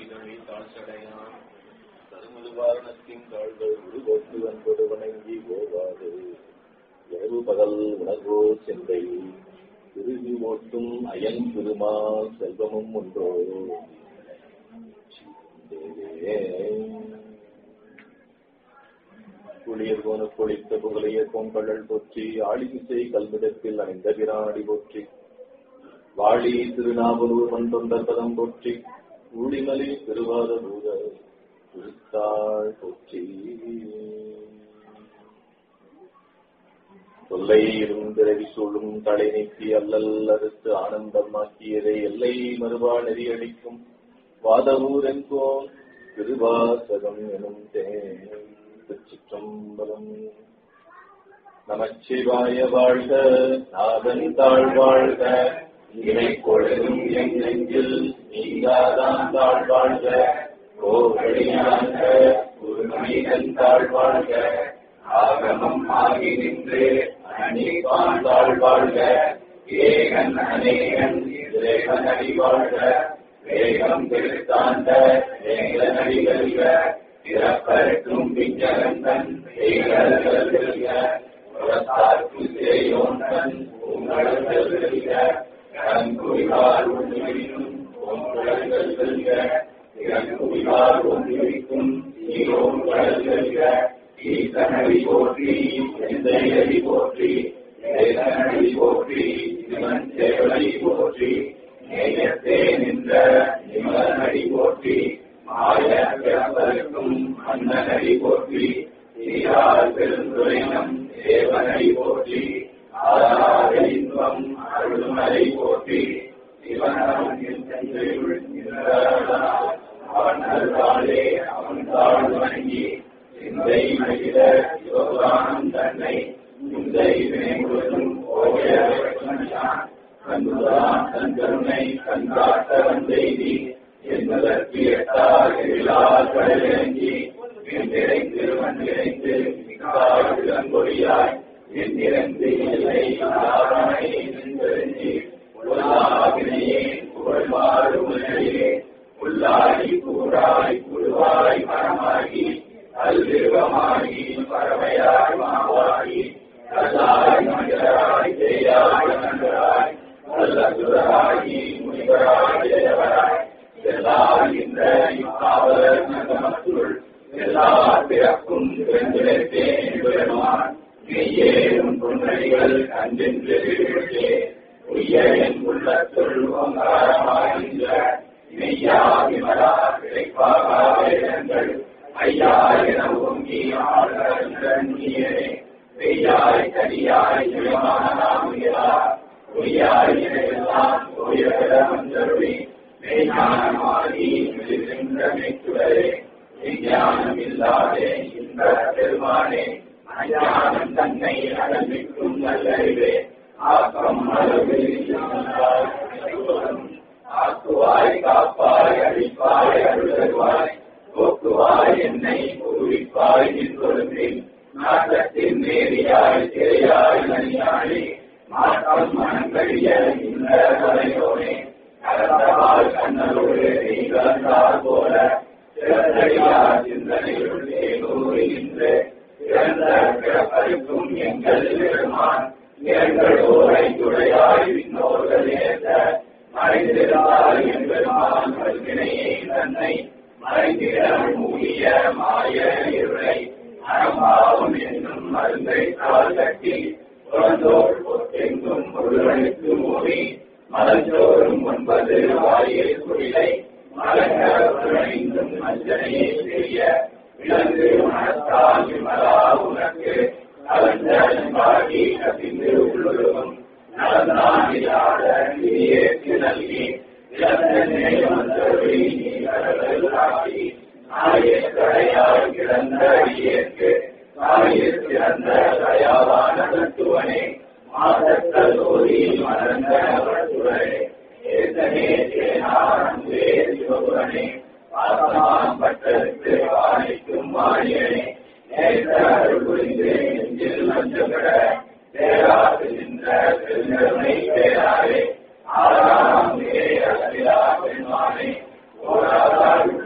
கைதழி தாழ்ச்சடையான் தருமதுவாரணத்தின் தாள்கள் உருகோட்டு வன்பது வணங்கி ஓவாது இரவு பகல் உணர்வோ சென்றை திருகி ஓட்டும் அயன் திருமா செல்வமும் ஒன்றோ தேவே. குளியர் போன குளித்த புகழைய பொங்கழல் போற்றி ஆளிசை கல்விடத்தில் அணிந்த பிராடி போற்றி வாழி திருநாவலூர் மண்டொண்டர் பதம் போற்றி ஊழிமலை திருவாத பூத திருத்தாள் போற்றி தொல்லை இருந்திரவி சூழும் தலை நீக்கி அல்லல் அறுத்து ஆனந்தமாக்கியதை எல்லை மறுபா நெறியடிக்கும் வாதவூரெங்கோன் திருவாசகம் எனும் தேன் திருச்சிற்றம்பலம் நமச்சிவாய வாழ்க நாதன் தாழ் வாழ்க இணை பொழுதும் என் நெஞ்சில் நீங்காதான் தாழ் வாழ்க கோவழியாக ஒரு மனிதன் தாழ் வாழ்க ஆகமம் ஆகி நின்று அணிப்பான் தாழ் வாழ்க ஏகன் அநேகன் இறைவன் அடி வாழ்க வேகம் திருத்தாண்ட வேங்கன் அடி வெல்க பிறப்பருக்கும் பிஞ்சகந்தன் செய்கர்கள் வெல்க புறத்தார்க்கு சேயோந்தன் உங்களர்கள் வெல்க கண்குவிகார் ஒன்றுவிக்கும் உங்களர்கள் வெல்க திறங்குவிகார் ஒன்றுவிக்கும் நீரோங்கள் வெல்க ஈசனடி போற்றி எந்தையடி போற்றி வேதனடி போற்றி சிவன் சேவடி போற்றி நேயத்தே நின்ற நிமலனடி போற்றி மாய பிறப்பதற்கும் மன்னனடி போற்றி சீரார் பெருந்துரைனம் தேவனடி போற்றி ஆதார இன்பம் அருள்மலை போற்றி அவன் அருளாலே அவன் தாழ் வணங்கி சிந்தை மகிழ சிவபுராணம் தன்னை சிந்தை வினைமுழுதும் ஓய கண்டுதான் தன் கருணை கண்காட்ட வந்தெய்தி என்பதற்கு எட்டார் எழிலார் கடலிறங்கி என்றிறைந்து வந்திறைந்து மிக்காய் விளங்கொழியாய் என்றிறந்து இல்லை ஆரணை நின்றெறிஞ்சி உள்ளாகினையே புகழ்மாறு உலகிலே உள்ளாகி கூறாய் குழுவாய் மரமாகி அல்விருவமாகி பறவையாய் மாவாகி கல்லாய் மனிதராய் தேயாய் நன்றாய் நல்லசுராகி முனிவராய் தேவராய் எல்லாகின்ற இப்பாவலர் நகமத்துள் எல்லா பிறக்கும் பெருந்திருத்தேன் பெருமான் மெய்யேறும் புன்னடிகள் கண்டென்று விழுத்தே உய்ய என் உள்ளத்துள் ஓங்காரமாகின்ற மெய்யா விமலா கிடைப்பாக வேதங்கள் ஐயா என ஓங்கி ஆழ்நீரே பெய்யாய் கரியாய் இளமானாமியா பொய்யாய் எல்லாம் போயவர வந்தருளி மெய்ஞானமாகி விழுகின்ற மெய்க்குடரே விஞ்ஞானம் இல்லாதே இந்த பெருமானே அஞ்ஞானம் தன்னை அகழ்விக்கும் நல்லறிவே ஆக்கம் அளவில் ஆக்குவாய் காப்பாய் அழிப்பாய் அருள்வாய் போக்குவாய் என்னை உருவிப்பாய் நின்றொழுந்தில் நாட்டத்தின் நேரியாய் திரையாய் மணியாளி மாற்றம் மனங்கழிய இந்த தலையோனே கலந்தவாள் கண்ணலோடு நீங்களார் போல சிறந்தடியார் சிந்தனையுள் தேகூறுகின்ற சிறந்த பிறப்பருக்கும் எங்கள் பெருமான் எங்களோரை துடையாய் விண்ணோர்கள் ஏற்ற மறைந்திருந்தால் எம்பெருமான் வல்வினையை தன்னை மறைந்திட மூடிய மாய இருளை அறம்பாவும் என்னும் மருந்தை கால் கட்டி புறந்தோர் பொத்தெங்கும் பொருளுக்கு மூடி மலஞ்சோறும் ஒன்பது வாயில் குடிலை மலங்கரைந்தும் மஞ்சனையை செய்ய விலங்கு மனத்தால் விமலா உனக்கு கலந்தாகி கசிந்து உள்ளும் நலந்தான் இல்லாத விதியேற்று நல்கி இழந்த நினைவந்தருளி நீ கடல் காட்டி ஆயே கடையாய் கிடந்த அடியேற்கு ஆயிர் சிறந்த தயாவான தத்துவனே மாதக்கல் ஓதி மறந்த அவற்றுவரே ஏதனே சேனாரம்பே சிவபுரனே பாசமான் பட்டருக்கு வாணிக்கும் வாணியனே நேற்ற அருள் புரிந்து நெஞ்சில் மஞ்சப்பட பேராது நின்ற பெருங்கருணை பேராரே ஆறாம் அளவிலா பெருமானே ஓராதாள்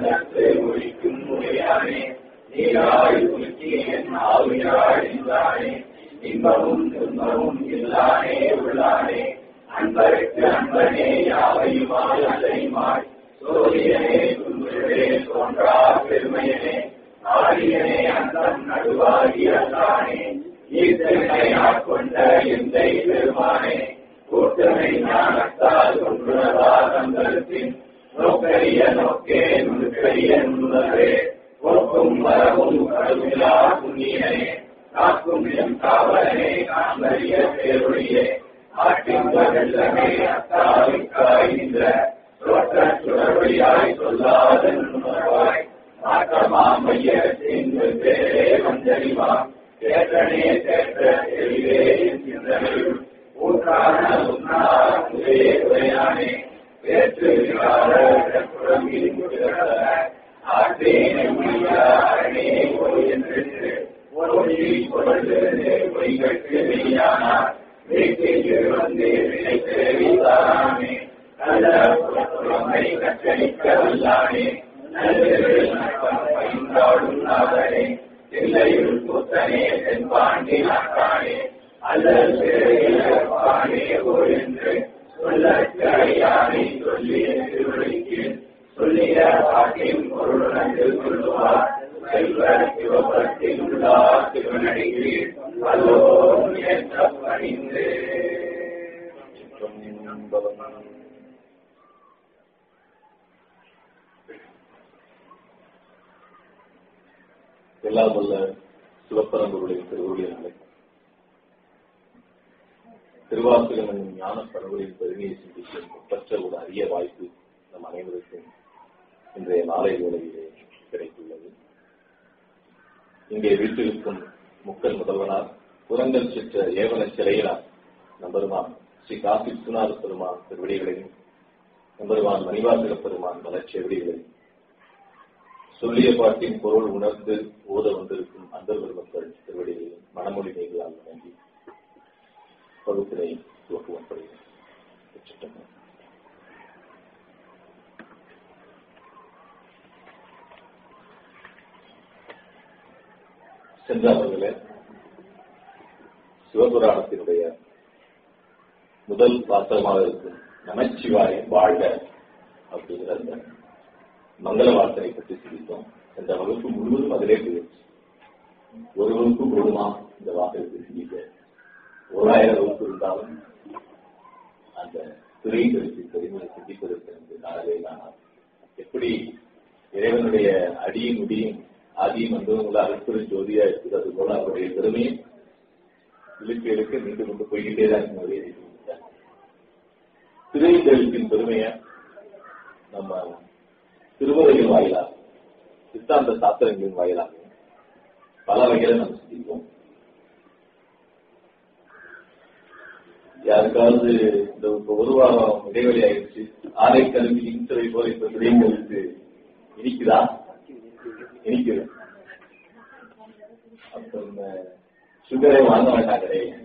உயிராய் உலுக்கி என் ஆவியாய் நின்றானே இன்பமும் துன்பமும் இல்லானே உள்ளானே அன்பருக்கு அன்பனே யாவையுமாய் அல்லையுமாய் சோரியனே துன்புழே தோன்றா பெருமையனே ஆரியனே அந்தம் நடுவாகி அல்லானே ஈர்த்தனை ஆட்கொண்ட எந்தை பெருமானே கூட்டமை ஞானத்தால் ஒன்றுணவா தந்தத்தின் நோக்கரிய நோக்கே நுணுக்கரிய நுணர்வே போக்கும் வரவும் கடவுளா புண்ணியனே காக்கும் எம் காவலனே காண்பரிய பேருடைய ஆட்டின் வெள்ளமே அத்தாவிக்காய் நின்ற தோற்ற சுடர்வழியாய் சொல்லாத நுணர்வாய் மாற்றமா மையத்தின் வெவ்வேறே வந்தறிவா தேற்றனே தேற்ற தெளிவே என் சிந்தனையுள் ஊற்றான உன்னார் முதே உரையானே வேற்று விகார குழம்பில் முதிர்ந்த ஆற்றேனே மொழியாரணே ஒரு என்று ஒளி பொருளிருந்து பொய்கட்டு மெய்யானார் வீட்டில் வந்து விளைத்து வீசாமே நல்ல புறமை கற்றளிக்க வல்லானே நல்ல நட்பம் பயின்றாடும் நாதனே தில்லையுள் கூத்தனே தென்பாண்டி நாட்டானே அல்லல் பானே ஓர் என்று சொல்லற்கு அடையானை சொல்லிய திருவழிக்கு சொல்லிய பாட்டின் பொருளுணர்ந்து கொள்ளுவார் செல்வ சிவபுரத்தில் உள்ளார் திருநடிகீழ் அல்லோ ஏற்ற பணிந்து எல்லாம் வல்ல சிவப்பரம்புடைய திருவுருளியங்களை திருவாசகன் ஞான பரவலின் பெருமையை சிந்திக்கும் ஒப்பற்ற ஒரு அரிய வாய்ப்பு நம் அனைவருக்கும் இன்றைய நாளை வேளையிலே கிடைத்துள்ளது இங்கே வீட்டிற்கும் முக்கல் முதல்வனார் புறங்கள் செற்ற ஏவன சிலையினார் நம்பருமான் ஸ்ரீ காசி விஸ்வநாத பெருமான் திருவடிகளையும் நம்பருமான் மணிவாசக பெருமான் மலச்செவடிகளையும் சொல்லிய பாட்டின் பொருள் உணர்ந்து ஓத வந்திருக்கும் அந்தர்வர் மக்கள் திருவடிகளையும் மனமொழி நீங்களால் வணங்கி வகுப்பினை துவக்குவப்படுகிறேன் சென்ற அவர்களே சிவபுராணத்தினுடைய முதல் வாசகமாக இருக்கும் நமச்சிவாயம் வாழ்க அப்படிங்கிற அந்த மங்கள வார்த்தனை பற்றி சிரித்தோம் இந்த வகுப்பு முழுவதும் அதிலே போயிடுச்சு ஒரு வகுப்பு போடுமா இந்த வாசகத்தை சிந்திக்க ஓராயிரம் வகுப்பு இருந்தாலும் அந்த துறைகளுக்கு பெருமையை சிந்திப்பதற்கு எனக்கு நாளவே காணாது எப்படி இறைவனுடைய அடியும் முடியும் ஆதியும் வந்தவங்கள அற்புதம் ஜோதியா இருக்குது அது போல அவருடைய பெருமையும் இழுக்க இழுக்க மீண்டு கொண்டு போய்கிட்டே தான் இருக்கிறதே திரைத்தெழுத்தின் பெருமையை நம்ம திருமுறையின் வாயிலாக சித்தாந்த சாஸ்திரங்களின் வாயிலாக பல வகையில நம்ம சிந்திப்போம் யாருக்காவது இந்த இப்ப ஒரு வாரம் இடைவெளி ஆயிடுச்சு ஆலை கல்வி இன்சவை போல இப்ப விடயங்களுக்கு இனிக்குதா இனிக்குது அப்ப இந்த சுகரை வாங்க வேண்டாம் கிடையாது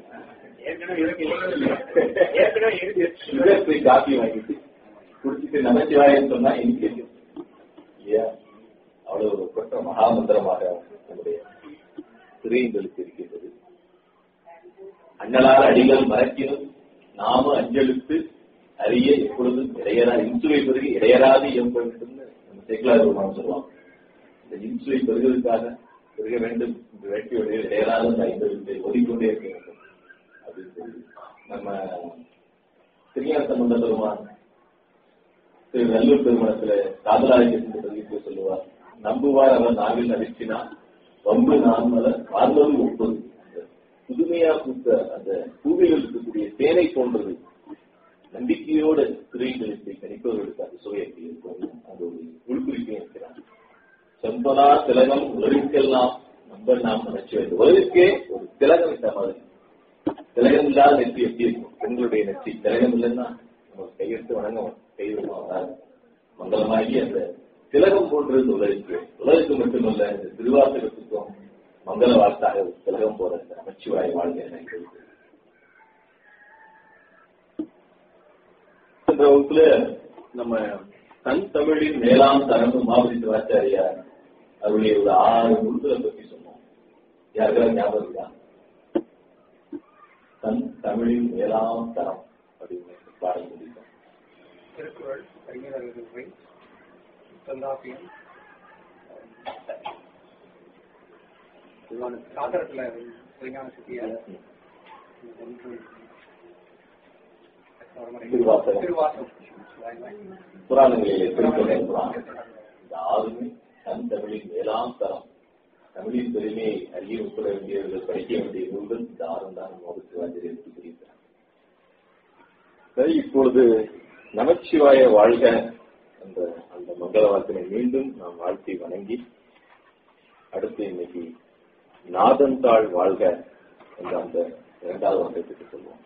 சுகர் ஃப்ரீ காஃபி வாங்கிட்டு குடிச்சிட்டு நமச்சிவாயன்னு சொன்னா இனிக்குது இல்லையா அவ்வளவு ஒரு கொற்ற மகாமந்திரமாக நம்முடைய திரையங்களுக்கு இருக்கின்றது அண்ணலால் அடிகள் மறக்கினும் நாம அஞ்செழுத்து அறிய எப்பொழுதும் இடையரா இன்சுவை பெருகி இடையராது எம்ப வேண்டும்னு நம்ம சேக்கலா பெருமான் சொல்லுவாங்க இந்த இன்சுவை பெறுவதற்காக பெருக வேண்டும் இந்த வேட்கை வழியில் இடையராத அந்த ஐந்தெழுத்தை ஓடிக்கொண்டே இருக்க வேண்டும் அப்படின்னு சொல்லி நம்ம திருஞான சம்பந்த பெருமான் திரு நல்லூர் திருமணத்துல காதலாளிக்கு பதிவிட்டு சொல்லுவார் நம்புவார் அவர் நாவில் நடிச்சினா வம்பு நான்மல வாழ்வது ஒப்பது புதுமையா பூத்த அந்த பூவியில் இருக்கக்கூடிய தேனை போன்றது நம்பிக்கையோட திரைகளுக்கு கணிப்பவர்களுக்கு அது சுவையத்தை இருக்கும் அது ஒரு உள்குறிப்பையும் இருக்கிறார் செம்பனா திலகம் உலகிற்கெல்லாம் நம்ப நாம் நினைச்சு வேண்டும் உலகிற்கே ஒரு திலகம் இந்த மாதிரி திலகம் இல்லாத நெற்றி எப்படி இருக்கும் பெண்களுடைய நெற்றி திலகம் இல்லைன்னா நம்ம கையெடுத்து வணங்க கைவிடமா வராது மங்களமாகி அந்த திலகம் போன்றது உலகிற்கு உலகிற்கு மட்டுமல்ல இந்த திருவாசகத்துக்கும் மங்கள வார்த்தாக திலகம் போற இந்த நமச்சிவாய் வாழ்க்கை எனக்கு சென்ற வகுப்புல நம்ம தன் தமிழின் மேலாம் தரம்பு மாவதி சிவாச்சாரியார் அவருடைய ஒரு ஆறு நூல்களை பற்றி சொன்னோம் யாருக்கெல்லாம் ஞாபகம் இருக்கா தன் தமிழின் மேலாம் தரம் அப்படின்னு பாடல் முடித்தோம் திருக்குறள் அறிஞர் உரை தொல்காப்பியம் சாகரத்துல விஞ்ஞான சித்தியார் ஒன்று திருவாசகம். திருவாசகம் புராணங்களிலே திருக்குறள் புராணம் இந்த ஆறுமே தன் தமிழின் மேலாம் தரம் தமிழின் பெருமையை அறிய உட்பட வேண்டியவர்கள் படிக்க வேண்டிய நூல்கள் இந்த ஆறும் தான் நம்மோடு சிவாஜி எடுத்து புரிகிறார் சரி இப்பொழுது நமச்சிவாய வாழ்க அந்த அந்த மங்கள வாக்கினை மீண்டும் நாம் வாழ்த்தி வணங்கி அடுத்து இன்னைக்கு நாதந்தாள் வாழ்க என்ற அந்த இரண்டாவது வங்கத்துக்கு சொல்லுவோம்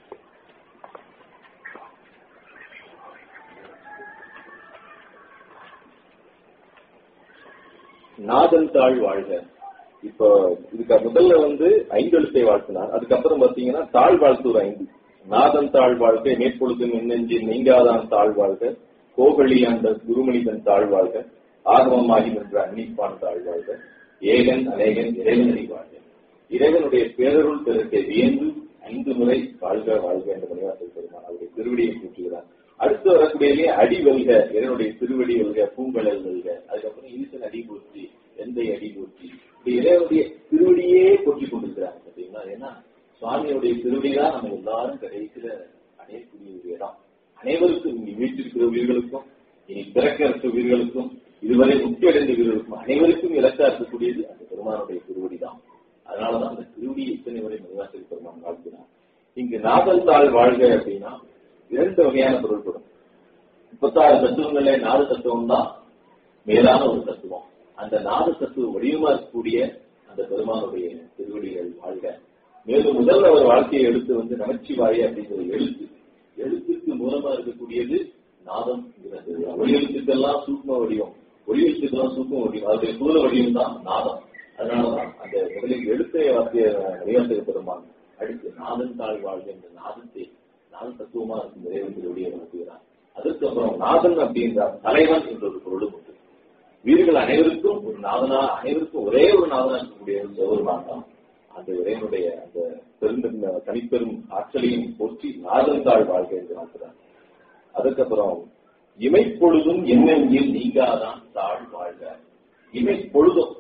நாதன் தாழ் வாழ்க இப்போ இதுக்கு முதல்ல வந்து ஐந்தெழுத்தை வாழ்த்தினார் அதுக்கப்புறம் பாத்தீங்கன்னா தாழ் வாழ்த்தூர் ஐந்து நாதன் தாழ் வாழ்க மேற்பொழுதும் என்னெஞ்சி நீங்காதான் தாழ் வாழ்க கோகழி அந்த குருமனிதன் தாழ் வாழ்க ஆகமமாகி நின்ற அன்னிப்பான் தாழ் வாழ்க ஏகன் அநேகன் இறைவனடி வாழ்க இறைவனுடைய பேரருள் பிறக்கை வியந்து ஐந்து முறை வாழ்க வாழ்க என்ற மணிவாசல் பெருமான் அவருடைய திருவடியை கூட்டுகிறார் அடுத்து வரக்கூடியதே அடி வெல்க இறைவனுடைய திருவடி வெல்க பூங்கழல் வெல்க அதுக்கப்புறம் ஈசன் அடி போற்றி எந்தை அடி போற்றி இப்படி இறைவனுடைய திருவடியே போற்றி கொண்டிருக்கிறாங்க பாத்தீங்களா ஏன்னா சுவாமியுடைய திருவடி தான் நம்ம எல்லாரும் கடைசியில அடையக்கூடிய ஒரு இடம் அனைவருக்கும் இனி வீட்டிருக்கிற உயிர்களுக்கும் இனி பிறக்க இருக்க உயிர்களுக்கும் இதுவரை முக்தி அடைந்த உயிர்களுக்கும் அனைவருக்கும் இலக்கா இருக்கக்கூடியது அந்த பெருமானுடைய திருவடி தான் அதனாலதான் அந்த திருவடியை இத்தனை வரை மனிதாசரி பெருமான் வாழ்த்தினார் இங்கு நாதல் தாள் வாழ்க அப்படின்னா இரண்டு வகையான பொருள்படும் முப்பத்தாறு தத்துவங்களே நாத தத்துவம் தான் மேலான ஒரு தத்துவம் அந்த நாத தத்துவ வடிவமா இருக்கக்கூடிய அந்த பெருமானுடைய திருவடிகள் வாழ்க மேலும் முதல்ல ஒரு வாழ்க்கையை எடுத்து வந்து நமச்சிவாய அப்படிங்கிற எழுத்து எழுத்துக்கு மூலமா இருக்கக்கூடியது நாதம் ஒளி எழுத்துக்கெல்லாம் சூக்ம வடிவம் ஒளி எழுத்துக்கெல்லாம் சூக்ம வடிவம் அதனுடைய சூழ வடிவம் தான் நாதம் அதனாலதான் அந்த முதலில் எழுத்தை வார்த்தைய நிகழ்த்த பெருமான் அடுத்து நாதன் தாழ் வாழ்க என்ற நாதத்தை நாத தத்துவமா இருக்கும் இறைவனுடைய நடத்துகிறார் அதற்கப்புறம் நாதன் அப்படின்றார் தலைவன் என்ற ஒரு பொருளும் உண்டு வீரர்கள் அனைவருக்கும் ஒரு நாதனா அனைவருக்கும் ஒரே ஒரு நாதனா இருக்கக்கூடிய சிவபெருமான் தான் அந்த இறைவனுடைய அந்த பெருந்த தனிப்பெரும் ஆற்றலையும் போற்றி நாதன் தாழ் வாழ்க என்று நடத்துறார் அதுக்கப்புறம் இமைப்பொழுதும் என்னெங்கில் நீங்காதான் தாழ் வாழ்க இமைப்பொழுதும்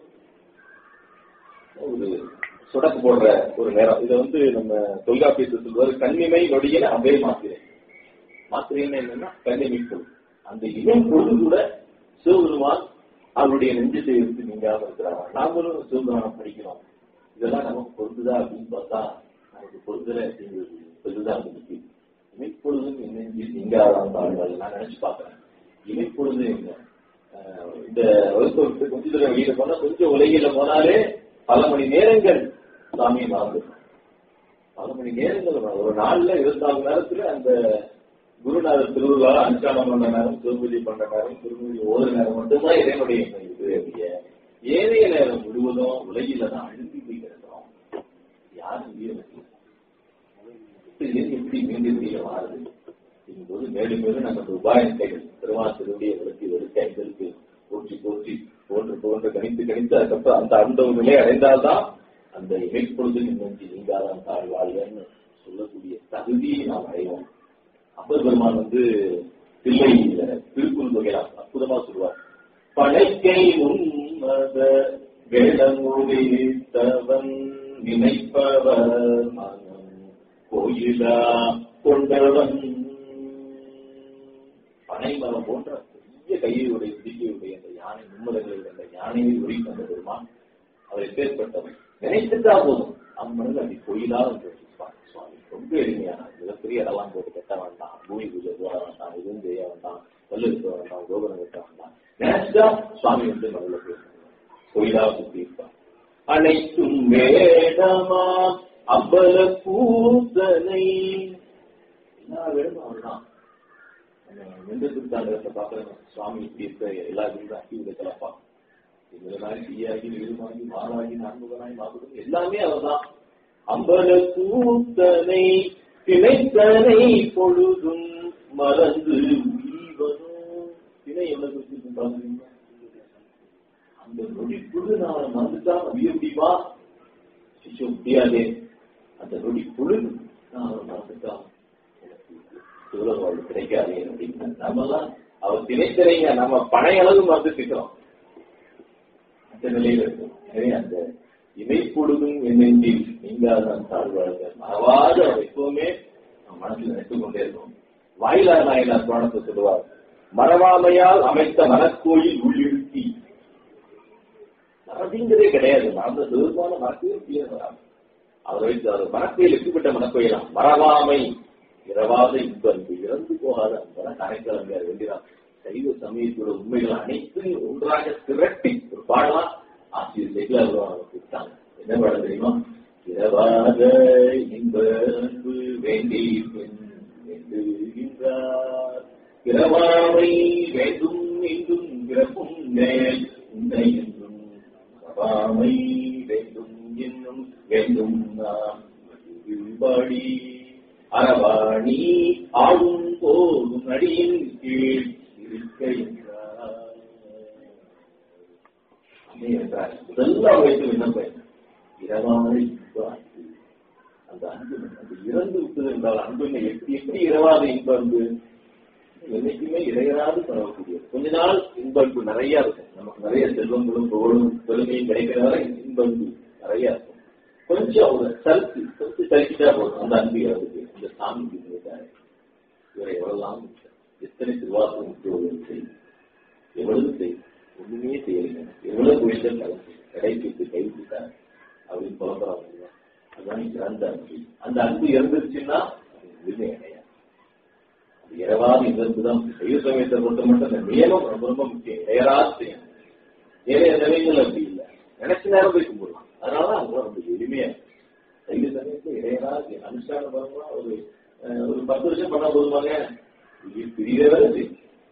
ஒரு சுடக்கு போடுற ஒரு நேரம் இதை வந்து நம்ம தொல்காப்பியத்தில் சொல்வாரு கண்ணிமை நொடியில அவே மாத்திரை மாத்திரைன்னு என்னன்னா கண்ணிமை பொழுது அந்த இளம் பொழுது கூட சிவபெருமான் அவருடைய நெஞ்சத்தை இருந்து நீங்காம இருக்கிறாங்க நாமளும் சிவபெருமானம் படிக்கிறோம் இதெல்லாம் நமக்கு பொருந்துதா அப்படின்னு பார்த்தா நமக்கு பொருந்துல அப்படிங்கிறது சொல்லுதான் இருக்கு இமைப்பொழுதும் என் நெஞ்சில் நீங்காதான் தாழ்வாள் நான் நினைச்சு பாக்குறேன் இமைப்பொழுது என்ன அஹ் இந்த வகுப்பு விட்டு கொஞ்ச தூரம் வெளியில போனா கொஞ்சம் உலகில போனாலே பல மணி நேரங்கள் சாமியை மறந்து பல மணி நேரங்கள் வரும். ஒரு நாள்ல இருபத்தி நாலு நேரத்துல அந்த குருநாதர் திருவிழா அனுஷ்டானம் பண்ண நேரம் திருமதி பண்ண நேரம் திருமதி ஒரு நேரம் மட்டும்தான் இறைவனுடைய இது அப்படிய ஏனைய நேரம் முழுவதும் உலகில தான் அழுந்தி போய் கிடக்கிறோம் யாரும் வீரம் இது எப்படி மீண்டும் வீர மாறுது போது மேலும் மேலும் நமக்கு உபாயத்தைகள் திருவாசருடைய விளக்கி வெளுக்க எங்களுக்கு போற்றி போற்றி போன்று போன்று கணித்து கணித்து அதுக்கப்புறம் அந்த அந்த ஒரு நிலை அடைந்தால்தான் அந்த இமைப்பொழுது நோக்கி நீங்காதான் தாழ் வாழ்கன்னு சொல்லக்கூடிய தகுதியை நாம் அடைவோம் அப்பர் பெருமான் வந்து தில்லை திருக்குறள் தொகையில அற்புதமா சொல்லுவார் படைக்கை உன்மத வேளமுடித்தவன் நினைப்பவர் மனம் கோயிலா கொண்டவன் பனைமரம் போன்ற பெரிய கையுடைய பிடிக்கையுடைய அந்த யானை மும்மலங்களில் அந்த யானையை உரி கொண்ட பெருமான் அவர் எப்பேற்பட்டவர் நினைத்துட்டா போதும் அம்மனுக்கு அப்படி கோயிலா வந்து வச்சிருப்பாங்க சுவாமி ரொம்ப எளிமையான மிகப்பெரிய இடலாம் போட்டு கட்ட வேண்டாம் பூமி பூஜை போட வேண்டாம் எதுவும் செய்ய வேண்டாம் கல்லு இருக்க வேண்டாம் கோபுரம் கட்ட வேண்டாம் நினைச்சா சுவாமி வந்து முதல்ல பேசுவாங்க கோயிலா சுத்தி இருப்பாங்க அனைத்தும் வேடமா அம்பல பூசனை எல்லா வேடமும் அவர்தான் எந்த திருத்தாண்டகத்தை பாக்குறேன் சுவாமி இப்படி இருக்க எல்லா வீடும் அக்கி விதக்கலப்பா இவனாய் தீயாகி வீடுமாகி மாறாகி நான்முகனாய் மாபுடன் எல்லாமே அவர்தான் அம்பல கூத்தனை திணைத்தனை பொழுதும் மறந்து உய்வனும் திணை என்ன குறிச்சு பாக்குறீங்க அந்த நொடிக்குள் பொழுது நான் அவனை மறந்துட்டா அறிய முடியுமா சிச்சு முடியாதே அந்த நொடி பொழுது நான் அவனை மறந்துட்டா எனக்கு சுலக வாழ்வு கிடைக்காதே அப்படின்னு நம்மலாம் அவர் திணைத்திரைங்க நம்ம பழைய அளவு மறந்துட்டுக்கிறோம் அந்த நிலையில இருக்கும் எனவே அந்த இமைப்பொழுதும் என்னென்றில் நீங்காதான் தாழ்வாழ்க மறவாத அவர் எப்பவுமே நம்ம மனசுல நினைத்துக் கொண்டே இருக்கும் வாயிலார் நாயனார் புராணத்தை சொல்லுவார் மறவாமையால் அமைத்த மனக்கோயில் உள்ளிருத்தி மறதிங்கிறதே கிடையாது மறந்த சிவமான மறக்கவே முடியாது வராது அவர் வைத்து அவர் மனக்கோயில் எப்படிப்பட்ட மனக்கோயிலாம் மறவாமை இரவாத இன்ப அன்பு இறந்து போகாத அன்பன கரைக்கலங்க வேண்டியதான் சைவ சமயத்தோட உண்மைகள் அனைத்தையும் ஒன்றாக திரட்டி ஒரு பாடலாம் ஆசிரியர் செகுலார் கொடுத்தாங்க என்ன பாடம் தெரியுமா இரவாத இன்ப அன்பு வேண்டி பின் வேண்டுகின்றார் பிறவாமை வேண்டும் என்றும் பிறப்பும் மேல் உன்னை என்றும் பிறவாமை வேண்டும் என்னும் வேண்டும் நாம் பாடி அறவாணி ஆடும் போதும் அடியின் கீழ் இருக்க என்றார் அம்மே என்றார் முதல்ல வைத்து விண்ணப்பம் இரவாமை இன்ப அன்பு அந்த அன்பு அந்த இறந்து விட்டது என்றால் அன்பு என்ன? எப்படி எப்படி இரவாத இன்ப அன்பு என்னைக்குமே இடையராது பரவக்கூடியது கொஞ்ச நாள் இன்ப அன்பு நிறைய இருக்கும் நமக்கு நிறைய செல்வங்களும் புகழும் பெருமையும் கிடைக்கிற வரை இன்ப அன்பு நிறைய இருக்கும் கொஞ்சம் ஒரு சறுக்கு கொஞ்சம் சறுக்கிட்டா போதும் அந்த அன்பு இறந்துக்கு அந்த சாமிக்கு இருக்காரு இவரை எவ்வளவு எத்தனை திருவாசகம் முக்கியம் செய்யும் எவ்வளவு செய்யும் ஒண்ணுமே செய்யலைங்க எவ்வளவு கோயில்கள் நடந்து கடைபிடித்து கைவிட்டார் அப்படின்னு புலம்புறாங்க இல்லையா? அதுதான் இறந்த அன்பு அந்த அன்பு இறந்துருச்சுன்னா அது முழுமை அடையாது அது இரவாத இறந்து தான் சைவ சமயத்தை பொறுத்த மட்டும் அந்த நியமம் ரொம்ப ரொம்ப முக்கியம் இடையராது செய்யணும் ஏழைய நிலைகள் அப்படி இல்லை நினைச்ச நேரம் போய் கும்பிடலாம் அதனால அவங்க ரொம்ப எளிமையா இருக்கு. சைவ சமயத்தை இடையராது அனுஷ்டானம் பண்ணா ஒரு அஹ், ஒரு பத்து வருஷம் பண்ணா போதுமாங்க உயிர் பிரியவே செய்யும்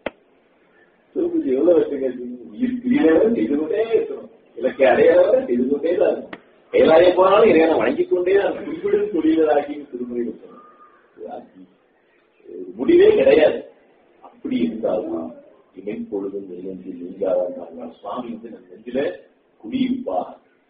திருப்பதி எவ்வளவு வருஷங்க உயிர் பிரியவே செய்து கொண்டே இருக்கணும் இலக்கை அடையாத செய்து கொண்டே தான் இருக்கும் கைலாய போனாலும் இறைவனை வணங்கிக் கொண்டே தான் கும்பிடும் தொழிலாகி திருமுறை இருக்கணும் இது ஆட்சி. ஒரு முடிவே கிடையாது அப்படி இருந்தால்தான் இமைப்பொழுதும் நெஞ்சு நீங்காதான் சுவாமி வந்து நம் நெஞ்சில குடியிருப்பார்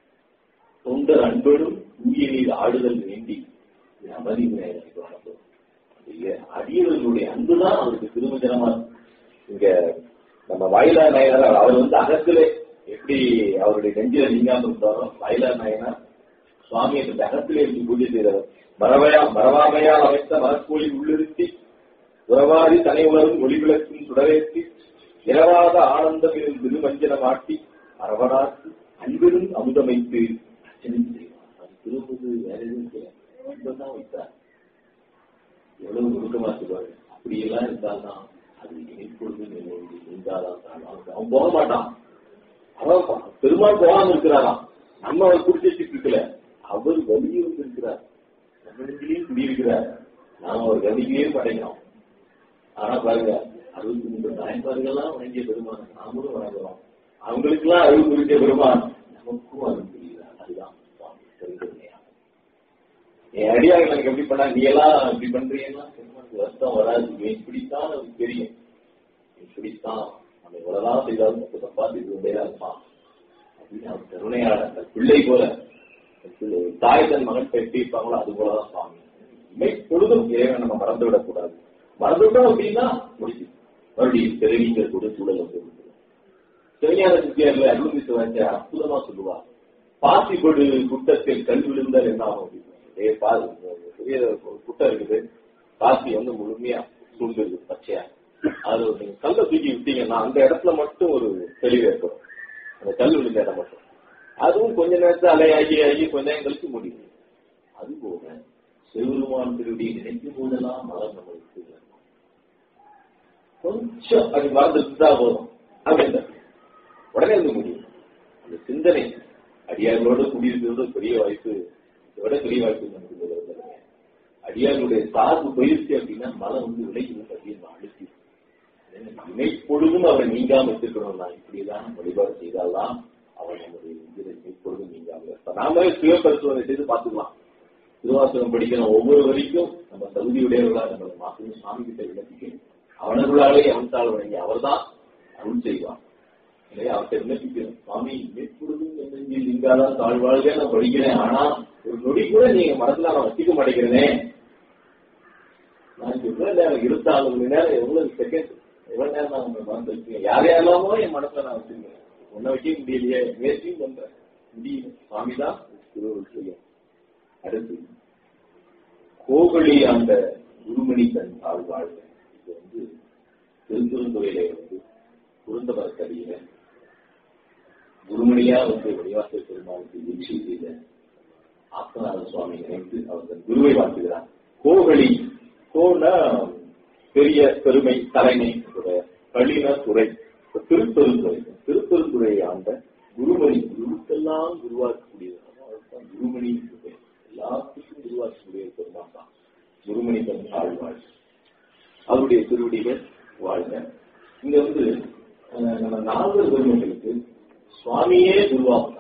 தொண்டர் அன்பனும் தூய நீர் ஆடுதல் வேண்டி இது அமதி விநாயகருக்கு வணக்கம் அந்த அடியவர்களுடைய அன்புதான் அவருக்கு திருமஜனமா இருக்கும். இங்க நம்ம வாயிலார் நாயனார் அவர் வந்து அகத்திலே எப்படி அவருடைய நெஞ்சில நீங்காம இருந்தாரோ வாயிலார் நாயனார் சுவாமி அந்த அகத்திலே இருந்து பூஜை செய்தவர் மரவையா மரவாமையால் அமைத்த மரக்கோழி உள்ளிருத்தி உறவாடி தனி உணரும் ஒளிவிளக்கும் சுடரேற்றி இரவாத ஆனந்தம் எனும் திருமஞ்சனம் ஆட்டி அரவணாக்கு அன்பிலும் அமுதமைத்து அர்ச்சனை செய்வார் அது திரும்புது வேற எதுவும் செய்ய அன்புதான் வைத்தார் எவ்வளவு நுணுக்கமா சொல்லுவாரு அப்படியெல்லாம் இருந்தால்தான் அது இணைப்பொழுது நினைவு இருந்தாதான் தான் அவன் அவன் போக மாட்டான் அவன் ப- பெருமாள் போகாம இருக்கிறாராம் நம்ம அவர் குடிச்சு வச்சுட்டு இருக்கல அவர் வலியும் இருக்கிறார் நம்ம நெஞ்சிலையும் குடியிருக்கிறார் நாம அவர் கவனிக்கவே படைக்கிறோம் ஆனா பாருங்க அறுபத்தி மூன்று நாயன்மார்கள்லாம் வணங்கிய பெருமான் நாமளும் வணங்குறோம் அவங்களுக்கு எல்லாம் அருள் குறித்த பெருமான் நமக்கும் அருள் புரியுதா அதுதான் சுவாமி பெருங்கருணையா என் அடியார்கள் எனக்கு எப்படி பண்ணா நீ எல்லாம் இப்படி பண்றீங்கன்னா பெருமானுக்கு வருத்தம் வராது இவன் இப்படித்தான் அவனுக்கு தெரியும் இப்படித்தான் நம்ம எவ்வளவுதான் செய்தாலும் தப்பு தப்பா செய்து கொண்டே தான் இருப்பான் அப்படின்னு அவர் கருணையாளர் அந்த பிள்ளை போல ஒரு தாய் தன் மகன் எப்படி இருப்பாங்களோ அது போலதான் சுவாமி இமை பொழுதும் இறைவன் நம்ம மறந்து விடக்கூடாது மறந்துட்டோம் அப்படின்னா முடிச்சு மறுபடியும் தெரிவிக்கிற கூட சூழல் வந்து விடுது. சிவஞான சித்தியார்ல அருள்மி சிவாச்சி அற்புதமா சொல்லுவா பாசிப்படு குட்டத்தில் கல் விழுந்தால் என்ன ஆகும் அப்படின்னு. ஏ பாரு பெரிய ஒரு குட்டம் இருக்குது பாசி வந்து முழுமையா சூழ்ந்துருக்கு பச்சையா அது ஒரு நீங்க கல்லை தூக்கி விட்டீங்கன்னா அந்த இடத்துல மட்டும் ஒரு தெளிவு ஏற்படும் அந்த கல் விழுந்த இடம் மட்டும் அதுவும் கொஞ்ச நேரத்துல அலையாகி ஆகி கொஞ்ச நேரம் கழிச்சு முடியும் அது போக சிவருமான் திருடி நினைக்கும் போதெல்லாம் மலர் நம்மளுக்கு இருக்கும். கொஞ்சம் அது மறந்துட்டு போதும் அப்படின்னு உடனே வந்து முடியும் அந்த சிந்தனை அடியார்களோடு குடியிருக்கிறது ஒரு பெரிய வாய்ப்பு இதை விட பெரிய வாய்ப்பு நமக்கு இதுல வருது. அடியார்களுடைய சார்பு போயிருச்சு அப்படின்னா மலம் வந்து விலகி அப்படின்னு அழுத்தி இணைப்பொழுதும் அவரை நீங்காம வச்சிருக்கணும்னா இப்படிதான் வழிபாடு செய்தால்தான் அவர் நம்முடைய இதில் இணைப்பொழுதும் நீங்காம இருப்பார் நாம சுய பரிசோதனை செய்து பார்த்துக்கலாம் திருவாசகம் படிக்கணும் ஒவ்வொரு வரைக்கும் நம்ம தகுதியுடையவர்களா நம்ம மாசம் சாமி கிட்ட விளக்கிக்கணும் அவனர்களாலே அவன்தால் வழங்கி அவர்தான் அருள் செய்வார் இல்லையா அவர்கிட்ட விண்ணப்பிக்கிறோம் சுவாமி எப்பொழுதும் என் நெஞ்சில் இங்காதான் தாழ்வாழ்க நான் படிக்கிறேன் ஆனா ஒரு நொடி கூட நீங்க மனசுல நான் வச்சுக்க மாட்டேங்கிறேனே நான் எவ்வளவு நேரம் இருபத்தாலு மணி நேரம் எவ்வளவு செகண்ட் எவ்வளவு நேரம் நான் உங்க மனசுல வச்சுக்கேன் யாரையாலாமோ என் மனசுல நான் வச்சிருக்கேன் உன்னை வைக்க முடியலையே முயற்சியும் பண்றேன் முடியும் சுவாமி தான் திருவள்ளுவர் செய்யும் அடுத்து கோகலி அந்த குருமணி தன் தாழ் வாழ்க இது வந்து திருந்துறையிலே வந்து குருந்தவரத்தடியில குருமணியா வந்து வடிவாச பெருமாளுக்கு தீட்சை செய்த ஆத்மநாத சுவாமி நினைத்து அவர் தன் குருவை வாழ்த்துகிறார் கோகலி கோனா பெரிய பெருமை தலைமை களின துறை திருப்பெருந்துறை திருப்பெருந்துறையை ஆண்ட குருமணி குருக்கெல்லாம் குருவாக்கக்கூடியது அதுதான் குருமணி என்று பெயர். எல்லாத்துக்கும் குருவாக்கக்கூடிய பெருமான் தான் குருமணி தன் ஆழ்வாழ் அவருடைய திருவடிகள் வாழ்க இங்க வந்து அஹ், நம்ம நால்வர் பெருமைகளுக்கு சுவாமியே குருவாகிறார்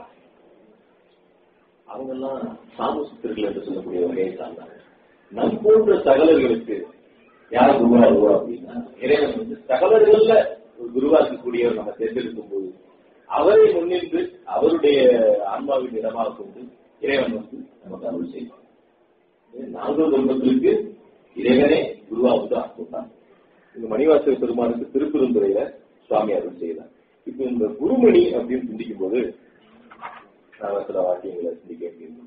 அவங்கெல்லாம் சாமசுத்திரர்கள் என்று சொல்லக்கூடிய வகையை சார்ந்தாங்க நம் போன்ற சகலர்களுக்கு யார் குருவா வருவா அப்படின்னா இறைவன் வந்து சகலர்கள்ல ஒரு குருவா இருக்கக்கூடியவர் நம்ம தேர்ந்தெடுக்கும் போது அவரை முன்னின்று அவருடைய ஆன்மாவின் இடமாக கொண்டு இறைவன் வந்து நமக்கு அருள் செய்வார் நான்கு குடும்பத்திற்கு இறைவனே குருவாவுக்கு ஆட்கொண்டார் இந்த மணிவாசக பெருமானுக்கு திருப்பெருந்துறையில சுவாமி அருள் செய்தார் இப்ப இந்த குருமணி அப்படின்னு சிந்திக்கும் போது நான் சில வாக்கியங்களை சிந்திக்க வேண்டியது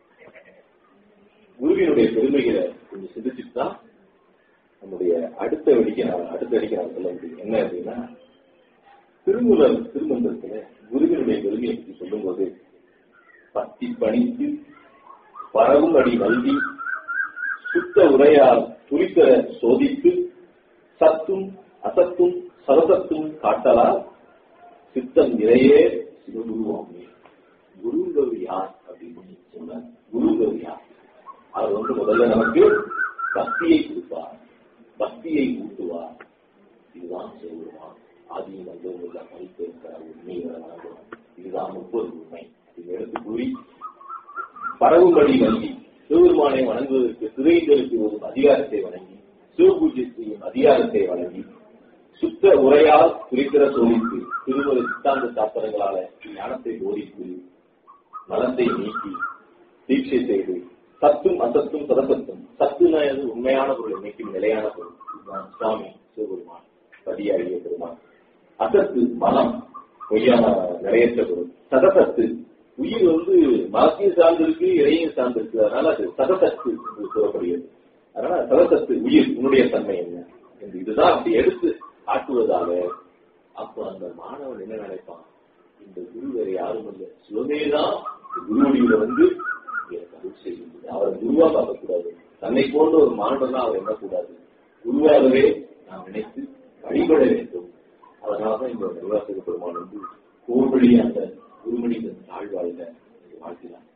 குருவினுடைய பெருமைகளை கொஞ்சம் சிந்திச்சுட்டு தான் நம்முடைய அடுத்த வழிக்கு நான் அடுத்த வழிக்கு நான் சொல்ல முடியும் என்ன அப்படின்னா திருமுலர் திருமந்திரத்துல குருவினுடைய பெருமையை பற்றி சொல்லும்போது பத்தி பணித்து பரவும் அடி நல்கி சுத்த உரையால் துரித்த சோதித்து சத்தும் அசத்தும் சரசத்தும் காட்டலால் சித்தம் நிறையே சிவகுருவாமே குருங்கிறது யார் அப்படின்னு சொன்னார் குருங்கிறது யார் அவர் வந்து முதல்ல நமக்கு பக்தியை கொடுப்பார் பக்தியை ஊட்டுவார் இதுதான் சொல்லுவார் ஆதியும் வந்து உள்ள மதிப்பு இருக்கிறார் உண்மை வழங்கும் இதுதான் முப்பது உண்மை அப்படின்னு எடுத்து கூறி பரவும்படி வங்கி சிவபெருமானை வணங்குவதற்கு சிறைந்தருக்கு ஒரு அதிகாரத்தை வழங்கி சிவபூஜை செய்யும் அதிகாரத்தை வழங்கி சுத்த உரையால் குறிக்கிற சோதித்து திருமண சித்தாந்த சாஸ்திரங்களால ஞானத்தை போதித்து மனத்தை நீக்கி தீட்சை செய்து சத்தும் அசத்தும் சதசத்தும் சத்துனா எது உண்மையான பொருளை நீக்கும் நிலையான பொருள் இதுதான் சுவாமி சிவபெருமான் பதியாகிய பெருமான் அசத்து மனம் பொய்யான நிறையற்ற பொருள் சதசத்து உயிர் வந்து மனத்தையும் சார்ந்திருக்கு இறையும் சார்ந்திருக்கு அதனால அது சதசத்து என்று கூறப்படுகிறது அதனால சதசத்து உயிர் உன்னுடைய தன்மை என்ன என்று இதுதான் அப்படி எடுத்து ஆட்டுவதாக அப்போ அந்த மாணவன் என்ன நினைப்பான் இந்த குரு வேற யாரும் இல்லை சிவமேதான் இந்த குருவடியில வந்து எனக்கு அருள் செய்யுது அவரை குருவா பார்க்கக்கூடாது தன்னை போன்ற ஒரு மாணவனா அவர் எண்ணக்கூடாது குருவாகவே நாம் நினைத்து வழிபட வேண்டும் அதனாலதான் இந்த நிர்வாசக பெருமான் வந்து கோபடி அந்த குருமணிதன் தாழ்வாழ்க என்று வாழ்த்தினார்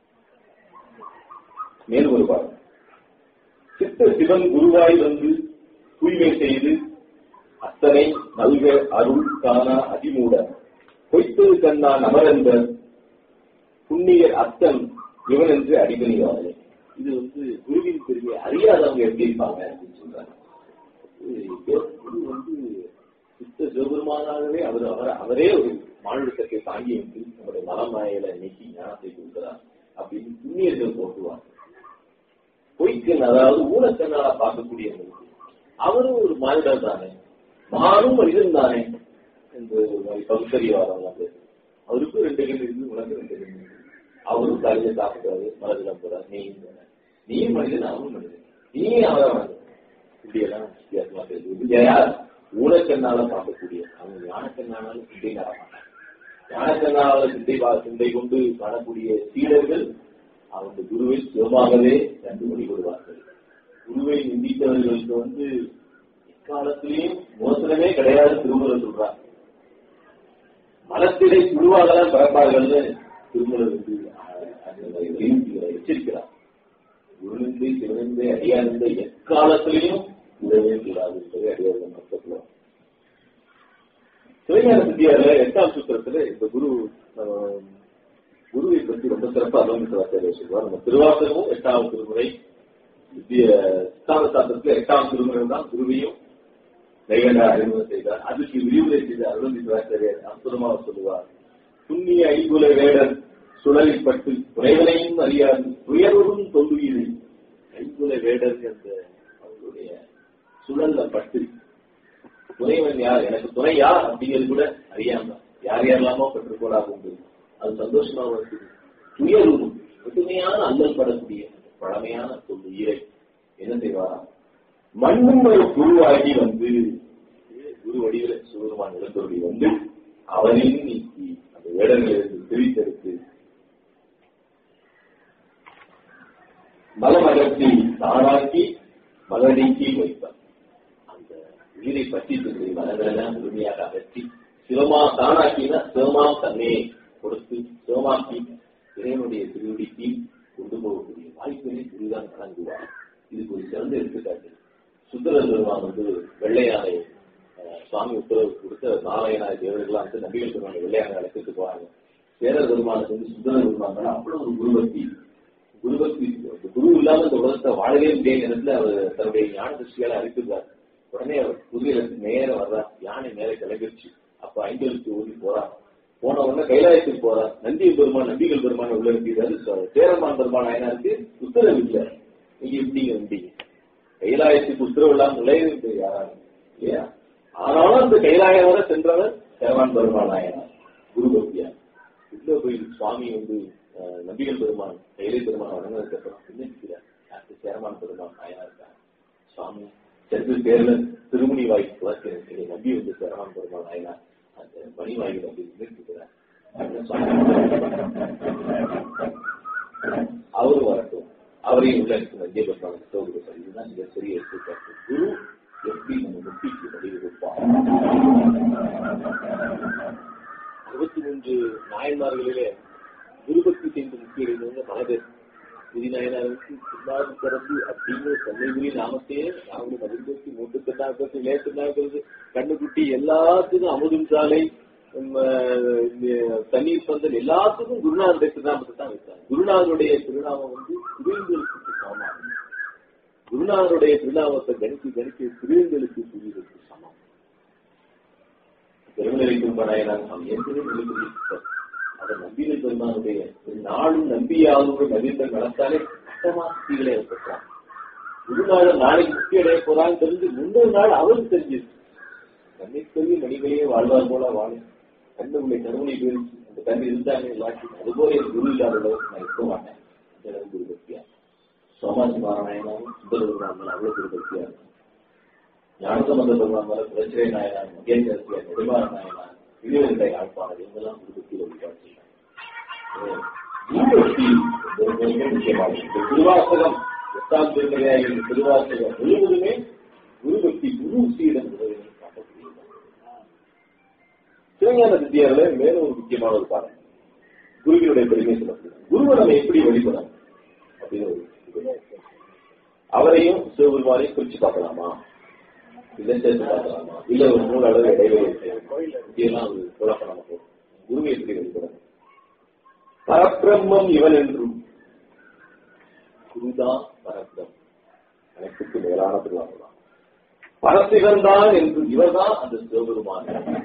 மேலும் ஒரு பாடம் சித்த சிவன் குருவாய் வந்து தூய்மை செய்து அத்தனை நல்க அருள் காணா அதிமூட பொய்த்தது கண்ணான் அமரந்த புண்ணிய அத்தன் இவன் என்று அடிபணிவார்கள் இது வந்து குருவின் பெருமை அறியாதவங்க எப்படி இருப்பாங்க அப்படின்னு சொல்றாங்க இது குரு வந்து சித்த சிவபெருமானாகவே அவர் அவர் அவரே ஒரு மாநிலத்தை தாங்கி வந்து நம்முடைய மனமாயில நீக்கி ஞானத்தை கொடுக்கிறார் அப்படின்னு புண்ணியர்கள் போட்டுவார் பொய்க்கண் அதாவது ஊனக்கண்ணால பார்க்கக்கூடிய மனிதன். அவரும் ஒரு மானிடர் தானே மானும் மனிதன் தானே என்று ஒரு மாதிரி பகுத்தறிவாரம் வந்து அவருக்கும் ரெண்டு கண் இருந்து உனக்கு ரெண்டு கண் இருக்கு அவரும் காலையில சாப்பிடுறாரு மலர்லாம் போறாரு நீ நீயும் மனிதன் அவரும் மனிதன் நீ அவரை மனிதன் இப்படியெல்லாம் வித்தியாசமா தெரியுது யார் ஊனக்கண்ணால பார்க்கக்கூடிய அவங்க ஞானக்கண்ணானாலும் சிந்தை காண மாட்டாங்க ஞானக்கண்ணால சிந்தை பா- சிந்தை கொண்டு காணக்கூடிய சீடர்கள் அவங்க குருவை சுகமாகவே கண்டு வழிபடுவார்கள் குருவை நிந்தித்தவர்களுக்கு வந்து எக்காலத்திலையும் மோசனமே கிடையாது திருமுறை சொல்றார் மனத்திலே குருவாகலாம் பிறப்பார்கள்னு திருமுறை வந்து அஹ், அந்த எழுத்துக்களை எச்சரிக்கிறார் குருநிந்தை சிவனிந்தை அடியானந்தை எக்காலத்திலையும் உதவே கூடாது என்பதை அடியார்கள் மொத்தத்தில் சிவஞான சித்தியார்ல எட்டாம் சூத்திரத்துல இந்த குரு அஹ், குருவை பற்றி ரொம்ப சிறப்பா அலோமிசவாச்சாரிய சொல்வார் நம்ம திருவாசகமும் எட்டாவது திருமுறை வித்திய சித்தாந்த சாஸ்திரத்துல எட்டாம் திருமுறை தான் குருவையும் கைகண்ட அறிமுகம் செய்தார் அதுக்கு விரிவுரை செய்த அருள்ந்தி சிவாச்சாரியர் அற்புதமாக சொல்லுவார் புண்ணிய ஐங்குல வேடர் சுழலிப்பட்டு குறைவனையும் அறியாது துயர்வும் தொல்லுயிரை ஐங்குல வேடர் என்ற அவருடைய சுழல்ல பட்டு துணைவன் யார் எனக்கு துணை யார் அப்படிங்கிறது கூட அறியாம யார் யாரெல்லாமோ பெற்றுக்கோடாக உண்டு அது சந்தோஷமா இருக்குது துயரும் கடுமையான அல்லல் படக்கூடிய பழமையான தொல்லுயிரை என்ன செய்வாராம் மண்ணும் ஒரு குருவாகி வந்து குரு வடிவில் சிவருமான் இழந்தோடி வந்து அவனையும் நீக்கி அந்த வேடர்களுக்கு பிரித்தெடுத்து மலமகற்றி தானாக்கி மலநீக்கி வைப்பார் அந்த உயிரை பற்றி சொல்லி மலங்களெல்லாம் முழுமையாக அகற்றி சிவமா தானாக்கினா சிவமா தன்னை கொடுத்து சிவமாக்கி இறைவனுடைய திருவடிக்கு கொண்டு போகக்கூடிய வாய்ப்பினை குருதான் வழங்குவார் இதுக்கு ஒரு சிறந்த எடுத்துக்காட்டு சுந்தர பெருமான் வந்து வெள்ளையானை அஹ், சுவாமி உத்தரவு கொடுத்த நாராயணாய தேவர்களாம் வந்து நபிகள் பெருமானை வெள்ளையானை அழைச்சிட்டு போறாங்க சேர பெருமானுக்கு வந்து சுந்தர பெருமான் மேல அவ்வளவு ஒரு குருபக்தி குருபக்தி இந்த குரு இல்லாம இந்த உலகத்தை வாழவே முடியாத நேரத்துல அவர் தன்னுடைய ஞான திருஷ்டியால அறிவித்துள்ளார் உடனே அவர் குதிரையில நேரம் வர்றார் யானை நேர கிளம்பிருச்சு அப்ப ஐந்தலுக்கு ஊறி போறார் போன உடனே கைலாயத்துக்கு போறார் நந்தி பெருமான் நம்பிகள் பெருமான உள்ள இருக்கிறாரு சேரமான் பெருமான் ஆயினாருக்கு உத்தரவு இல்லை நீங்க எப்படிங்க வந்தீங்க கைலாயத்துக்கு உத்தரவு இல்லாம நுழைய யாராலும் இல்லையா ஆனாலும் அந்த கைலாயம் வரை சென்றவர் சேரமான் பெருமான் ஆயினார் குரு பக்தியா உள்ள போய் சுவாமி வந்து அஹ், நம்பிகள் பெருமான் கைலை பெருமான் வணங்கினதுக்கு அப்புறம் பின்னிருக்கிறார் யாருக்கு சேரமான் பெருமான் ஆயினா இருக்காங்க சுவாமி சென்று பேர்ல திருமுனி வாய்ப்பு வளர்க்கிறேன் நம்பி வந்து சேரமான் பெருமான் ஆயினா அந்த மணி வாயில் அப்படி நிறுத்துக்கிறார் அவரு வரட்டும் அவரையும் உள்ள இருக்கு மத்திய பெருமாள் சோதனை இதுதான் மிக பெரிய எடுத்துக்காட்டு குரு எப்படி நம்ம முக்திக்கு வழிவகுப்பார் அறுபத்தி மூன்று நாயன்மார்களிலே குருபக்தி செய்து முக்தி அடைந்தவங்க பல பேர் புதிநாயனாருக்கு பின்னாடி பிறந்து அப்படின்னு தன்னைகுரி நாமத்தையே நாங்களும் மகிழ்ச்சி மூட்டுக்கு தான் இருக்கிறது லேட்டு தான் இருக்கிறது கண்ணுக்குட்டி எல்லாத்துக்கும் அமுதும் சாலை உம், அஹ், இந்த தண்ணீர் பந்தல் எல்லாத்துக்கும் குருநாதருடைய திருநாமத்தை தான் வைத்தாங்க குருநாதருடைய திருநாமம் வந்து குருங்களுக்கு சமம் குருநாதருடைய திருநாமத்தை கணித்து கணித்து குருங்களுக்கு புரிவதற்கு சமம் பெருமலை கும்பநாயனார் நாம் ஏற்கனவே வெளிப்படுத்தியிருக்கிறார் அதை நம்பிகள் பெருமானுடைய நாளும் நம்பியாவது நவீன நடத்தாலே கட்டமா சக்திகளை பெற்றார் குருநாதர் நாளைக்கு முக்தி அடைய போறான்னு தெரிஞ்சு முன்னொரு நாள் அவருக்கு தெரிஞ்சது கண்ணை சொல்லி மணிகளையே வாழ்வார் போல வாழும் கண்ணு உள்ள கருவனை போயிருச்சு அந்த கண்ணு இருந்தாங்க இல்லாட்டி அதுபோல என் குரு இல்லாத அளவுக்கு நான் இருக்க மாட்டேன் இந்த அளவு குரு பக்தியா சோமாசி நாராயணாவும் சுந்தர பெருமான் அவ்வளவு குரு பக்தியா இருக்கும் ஞானசம்பந்த பெருமான் மேல பிரச்சனை நாயனார் மகேந்திரத்திய நெடுமாற நாயனார் இளையவர்களை ஆழ்ப்பாளர் இவங்கெல்லாம் குரு பக்தியில் வழிபாடு செய்யலாம் குருபக்தி ஒரு மிக முக்கியமானது இந்த திருவாசகம் எட்டாம் திருமலையாக இந்த திருவாசகம் முழுவதுமே குருபக்தி குரு சீடன் உதவியை காட்டக்கூடியது சிவஞான வித்தியாரில மேலும் ஒரு முக்கியமான ஒரு பாடம் குருவினுடைய பெருமை சொல்லப்படுது குருவை நம்ம எப்படி வழிபடணும் அப்படின்னு ஒரு இது. அவரையும் சிவபெருமானையும் குறிச்சு பார்க்கலாமா இல்ல சேர்த்து பார்க்கலாமா இல்ல ஒரு நூல் அளவு இடைவெளி இருக்கு. இப்படியெல்லாம் ஒரு குழப்பம் நமக்கு வரும். குருவை எப்படி வழிபடணும் பரபிரம்மம் இவன் என்றும் குருதான் பரபிரம் அனைத்துக்கு மேலான திருவாரூர் பரசிவன் தான் என்று இவர்தான் அந்த சிவபெருமான்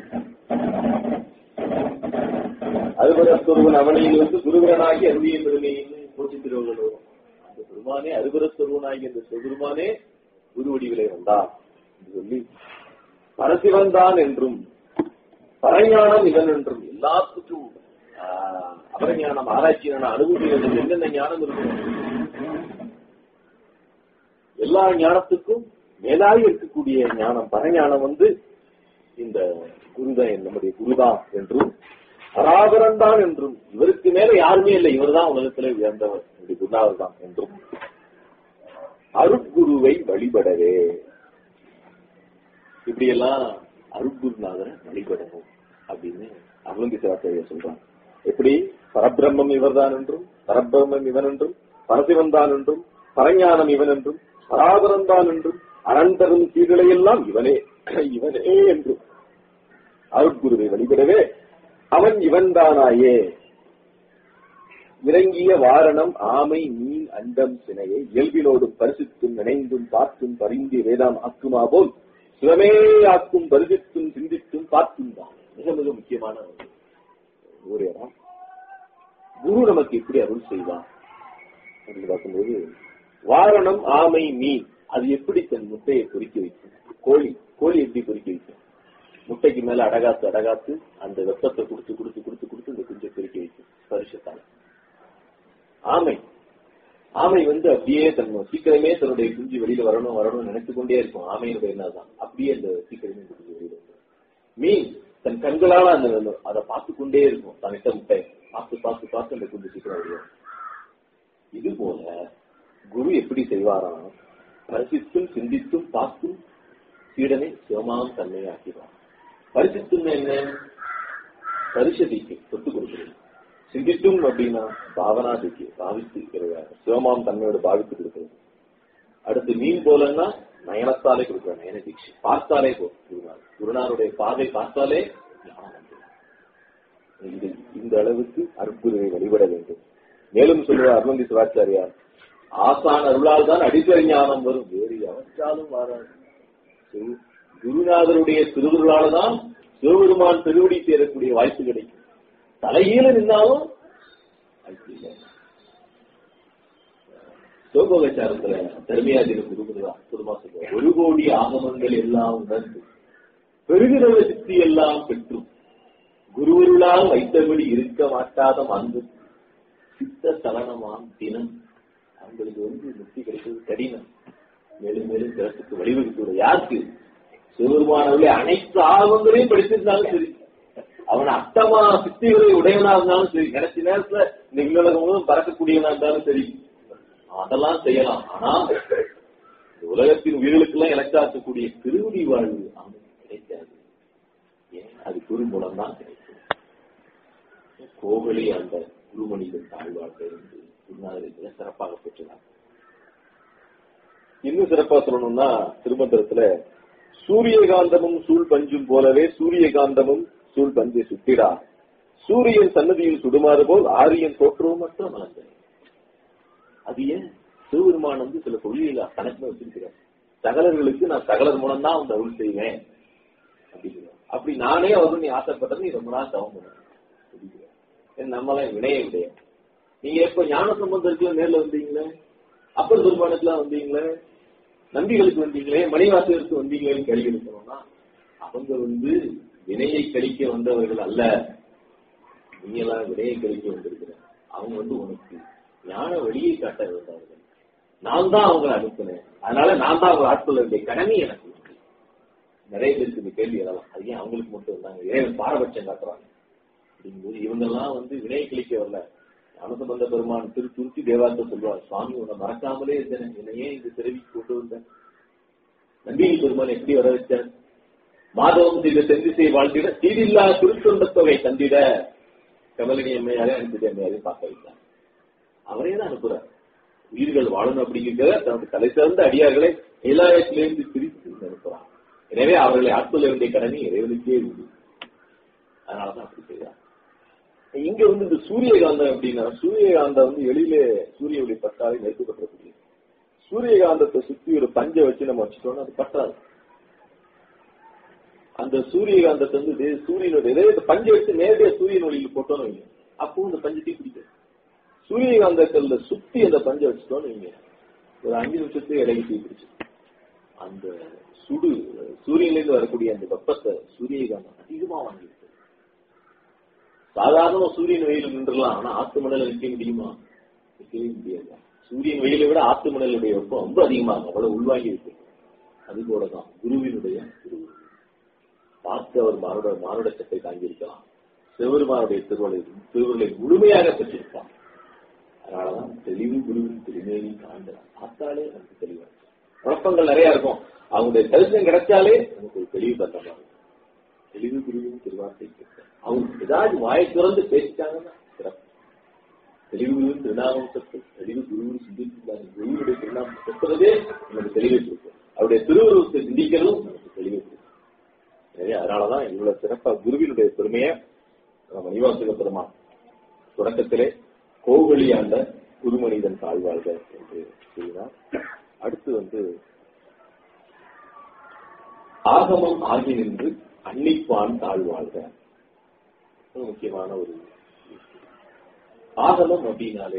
அருபரஸ்வருவன் அவனியிலிருந்து குருவரனாகி அருளிய பெருமையின்னு போற்றி திருவள்ளுவர் வரும். அந்த பெருமானே அருபரஸ்வருவனாகி அந்த சிவபெருமானே குரு வடிவிலே வந்தார் என்று சொல்லி பரசிவன் தான் என்றும் பரஞானம் இவன் என்றும் எல்லாத்துக்கும் ஆஹ், அபரஞானம் ஆராய்ச்சி அனுபவிக்கிறது என்னென்ன ஞானம் இருக்கும் எல்லா ஞானத்துக்கும் மேலாக இருக்கக்கூடிய ஞானம் பரஞானம் வந்து இந்த குருதான் நம்முடைய குருதான் என்றும் பராபரன் தான் என்றும் இவருக்கு மேல யாருமே இல்லை இவர்தான் உலகத்திலே உயர்ந்தவர் என்னுடைய குருநாதர் தான் என்றும் அருட்குருவை வழிபடவே இப்படியெல்லாம் அருட்குருநாதரை வழிபடணும் அப்படின்னு அவலங்கி சிவாச்சாரியர் சொல்றாங்க எப்படி பரபிரம்மம் இவர்தான் என்றும் பரபிரம்மம் இவன் என்றும் பரசிவன் தான் என்றும் பரஞானம் இவன் என்றும் பராபரன் தான் என்றும் அனந்தரும் சீர்களையெல்லாம் இவனே இவனே என்றும் அருட்குருவை வழிபடவே அவன் இவன்தானாயே இறங்கிய வாரணம் ஆமை மீன் அண்டம் சினையை இயல்பினோடு பரிசுத்தும் நினைந்தும் பார்த்தும் பரிந்து வேதாம் ஆக்குமா போல் சிவமே ஆக்கும் பருகித்தும் சிந்தித்தும் பார்த்தும் தான் மிக மிக முக்கியமான ஒரு- ஒரு இடம் குரு நமக்கு எப்படி அருள் செய்வார் அப்படின்னு பார்க்கும்போது வாரணம் ஆமை மீன் அது எப்படி தன் முட்டையை பொறிக்க வைக்கும் கோழி கோழி எப்படி பொறிக்க வைக்கும் முட்டைக்கு மேல அடகாத்து அடகாத்து அந்த வெப்பத்தை கொடுத்து கொடுத்து கொடுத்து கொடுத்து இந்த குஞ்சை பொறிக்க வைக்கும் பரிசத்தால ஆமை ஆமை வந்து அப்படியே தன் சீக்கிரமே தன்னுடைய குஞ்சு வெளியில வரணும் வரணும்னு நினைத்து கொண்டே இருக்கும் ஆமையினுடைய என்னதான் அப்படியே அந்த சீக்கிரமே இந்த குஞ்சு வெளியில வரும் மீன் தன் கண்களால அந்த அதை பார்த்து கொண்டே இருக்கும் தான் இட்ட முட்டை பார்த்து பார்த்து பார்த்து அந்த குஞ்சு சீக்கிரம் வெளியே வரும். இது போல குரு எப்படி செய்வாராம் பரிசித்தும் சிந்தித்தும் பார்த்தும் சீடனை சிவமாம் தன்மையை ஆக்கிடுவார் பரிசித்தும் என்ன பரிசதிக்கு சொத்து கொடுக்கிறது சிந்தித்தும் அப்படின்னா பாவனா திக்கு பாவித்து இருக்கிறார் சிவமாம் தன்மையோட பாவித்து கொடுக்கிறது அடுத்து மீன் போலன்னா நயனத்தாலே கொடுக்கிறார் நயன தீட்சை பார்த்தாலே போதும் குருநாள் குருநாருடைய பாதை பார்த்தாலே ஞானம் வந்துடும். இது இந்த அளவுக்கு அற்புதத்தை வழிபட வேண்டும் மேலும் சொல்லுவார் அருணந்தி சிவாச்சாரியார் ஆசான் அருளால் தான் அடிப்படை ஞானம் வரும் வேறு எவற்றாலும் வராது சிவ- குருநாதருடைய திருவுருளால தான் சிவபெருமான் திருவடி சேரக்கூடிய வாய்ப்பு கிடைக்கும் தலைகீழ நின்னாலும் வாய்ப்பு இல்லை சிவபோகச்சாரத்துல தர்மியாதிர குருகுருவா குருமா சொல்லுவார் ஒரு கோடி ஆகமங்கள் எல்லாம் உணர்ந்து பெருகிறவ சித்தி எல்லாம் பெற்றும் குருவருளால் வைத்தபடி இருக்க மாட்டாத அன்பு சித்த சலனமாம் தினம் அவங்களுக்கு வந்து முக்தி கிடைக்கிறது கடினம் மேலும் மேலும் பிறத்துக்கு வழிவகுத்து யாருக்கு சிவபெருமானவர்களே அனைத்து ஆர்வங்களையும் படிச்சிருந்தாலும் சரி அவன் அட்டமா சித்திகளை உடையவனா இருந்தாலும் சரி கிடைச்ச நேரத்துல இந்த விண்ணுலகம் முழுவதும் பறக்கக்கூடியவனா இருந்தாலும் சரி அதெல்லாம் செய்யலாம் ஆனா இந்த உலகத்தின் உயிர்களுக்கெல்லாம் இலக்காக்கக்கூடிய திருவடி வாழ்வு அவனுக்கு கிடைக்காது ஏன் அது குரு மூலம் தான் கிடைக்கும் கோவலி அந்த குருமணிகள் தாழ்வார்கள் என்று குருநாதர் சிறப்பாக பெற்றார் இன்னும் சிறப்பா சொல்லணும்னா திருமந்திரத்துல சூரியகாந்தமும் சூழ் பஞ்சும் போலவே சூரியகாந்தமும் சூழ் பஞ்சை சுத்திடா சூரியன் சன்னதியில் சுடுமாறு போல் ஆரியன் தோற்றவும் மட்டும் மலர்ந்தது அது ஏன் சிவபெருமான் வந்து சில கொள்கையில கணக்குல வச்சிருக்கிறார் சகலர்களுக்கு நான் சகலர் மூலம் தான் வந்து அருள் செய்வேன் அப்படிங்கிறார் அப்படி நானே அவரு நீ ஆசைப்பட்டது நீ ரொம்ப நாள் தவம் பண்ண அப்படிங்கிறார் ஏன் நம்மளாம் வினைய விடைய நீங்க எப்ப ஞான சம்பந்தத்துக்கு நேர்ல வந்தீங்களே அப்பர் பெருமானுக்குலாம் வந்தீங்களே நம்பிகளுக்கு வந்தீங்களே மணிவாசகருக்கு வந்தீங்களேன்னு கேள்வி இருக்கணும்னா அவங்க வந்து வினையை கழிக்க வந்தவர்கள் அல்ல நீ எல்லாம் வினையை கழிக்க வந்திருக்கிற அவங்க வந்து உனக்கு ஞான வழியை காட்ட வந்தவர்கள் நான் தான் அவங்களை அனுப்புனேன் அதனால நான் தான் அவங்க ஆட்கொள்ள வேண்டிய கடமை எனக்கு உண்டு. நிறைய பேருக்கு இந்த கேள்வி எழலாம் அது ஏன் அவங்களுக்கு மட்டும் வந்தாங்க ஏன் பாரபட்சம் காட்டுறாங்க அப்படிங்கும்போது இவங்கெல்லாம் வந்து வினை கழிக்க வரல ஞானசம்பந்த பெருமான் திரு துருத்தி தேவார்த்த சொல்லுவார் சுவாமி உன்னை மறக்காமலே இருந்தேன் என்னை ஏன் இந்த பிறவிக்கு கொண்டு வந்தேன் நம்பிக்கை பெருமான் எப்படி வர வச்சார் மாதவம் செய்த செந்திசை வாழ்ந்திட தீதில்லா திருத்தொண்ட தொகை தந்திட கமலினி அம்மையாரே அனுப்பிட்டு அம்மையாரையும் பார்க்க வைத்தார் அவரே தான் அனுப்புறார் உயிர்கள் வாழணும் அப்படிங்கிறத தனது தலை சிறந்த அடியார்களை இலாயத்திலிருந்து பிரித்து அனுப்புறார் எனவே அவர்களை ஆட்கொள்ள வேண்டிய கடமை இறைவனுக்கே உண்டு அதனாலதான் அப்படி செய்தார் இங்க வந்து இந்த சூரியகாந்தம் அப்படின்னா சூரியகாந்தம் வந்து எளியில சூரிய ஒளி பட்டாலே நெருக்கப்படக்கூடிய சூரியகாந்தத்தை சுத்தி ஒரு பஞ்சை வச்சு நம்ம வச்சுட்டோம்னா அது பட்டாது அந்த சூரியகாந்தத்தை வந்து இதே சூரியனுடைய இதே இந்த பஞ்சை வச்சு நேரடியா சூரியன் ஒளியில் போட்டோம்னு வைங்க அப்பவும் இந்த பஞ்சை தீ பிடிக்கும் சூரியகாந்தக்கல்ல சுத்தி அந்த பஞ்சை வச்சுட்டோம்னு வைங்க ஒரு அஞ்சு நிமிஷத்துக்கு இடையே தீ பிடிச்சு அந்த சுடு சூரியன்ல இருந்து வரக்கூடிய அந்த வெப்பத்தை சூரியகாந்தம் அதிகமா வாங்கிருக்கு சாதாரண சூரியன் வெயில் நின்றுலாம் ஆனா ஆத்து மணல நிற்க முடியுமா நிற்கவே முடியாது சூரியன் வெயிலை விட ஆத்து மணலுடைய வெப்பம் ரொம்ப அதிகமாகும் அவ்வளவு உள்வாங்கி இருக்கு அது போலதான் குருவினுடைய திருவுருள் பார்த்து அவர் மானுட மானுட சட்டை தாங்கியிருக்கலாம் சிவபெருமானுடைய திருவள்ளை திருவருளை முழுமையாக பெற்றிருப்பான் அதனாலதான் தெளிவு குருவின் திருமேனி காண்கிறார் பார்த்தாலே நமக்கு தெளிவா இருக்கும். குழப்பங்கள் நிறைய இருக்கும் அவங்களுடைய தரிசனம் கிடைச்சாலே நமக்கு ஒரு தெளிவு பத்தமா இருக்கும் தெளிவு குருவின் திருவார்த்தை கேட்க அவங்க ஏதாவது வாயை திறந்து பேசிட்டாங்கன்னா சிறப்பு தெளிவு குருவின் திருநாமம் சத்து தெளிவு குருவின் சிந்திக்கிறாங்க குருவினுடைய திருநாமம் சத்துறதே நமக்கு தெளிவை கொடுக்கும் அவருடைய திருவுருவத்தை சிந்திக்கிறதும் நமக்கு தெளிவை கொடுக்கும் எனவே அதனாலதான் இவ்வளவு சிறப்பா குருவினுடைய பெருமையை நம்ம மணிவாசக பெருமான் தொடக்கத்திலே கோவழி ஆண்ட குருமனிதன் தாழ்வாழ்க என்று கூறினார் அடுத்து வந்து ஆகமம் ஆகி நின்று அன்னிப்பான் தாழ்வாழ்க இது முக்கியமான ஒரு ஆகமம் அப்படின்னாலே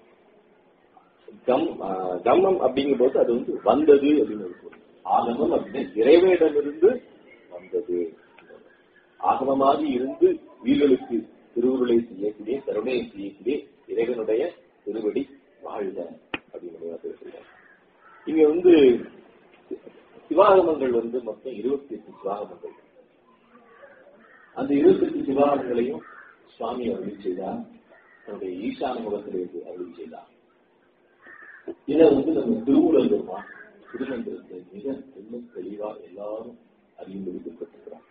கம் ஆஹ் கம்மம் அப்படிங்கும்போது அது வந்து வந்தது அப்படின்னு ஒரு பொருள். ஆகமம் அப்படின்னா இறைவனிடமிருந்து வந்தது ஆகமமாக இருந்து வீரர்களுக்கு திருவுருளை செய்யக்கூடிய கருணையை செய்யக்கூடிய இறைவனுடைய திருவடி வாழ்க அப்படின்னு பேசுகிறார் இங்க வந்து சிவாகமங்கள் வந்து மொத்தம் இருபத்தி எட்டு சிவாகமங்கள் அந்த இருபத்தி எட்டு சிவாகமங்களையும் சுவாமி அருள் செய்தார் தன்னுடைய ஈசான முகத்திலிருந்து அருள் செய்தார் இதை வந்து நம்ம திருமூலர் பெருமான் திருமந்திரத்தை மிக தெல்ல தெளிவா எல்லாரும் அறியும்படி குறிப்பிட்டிருக்கிறார்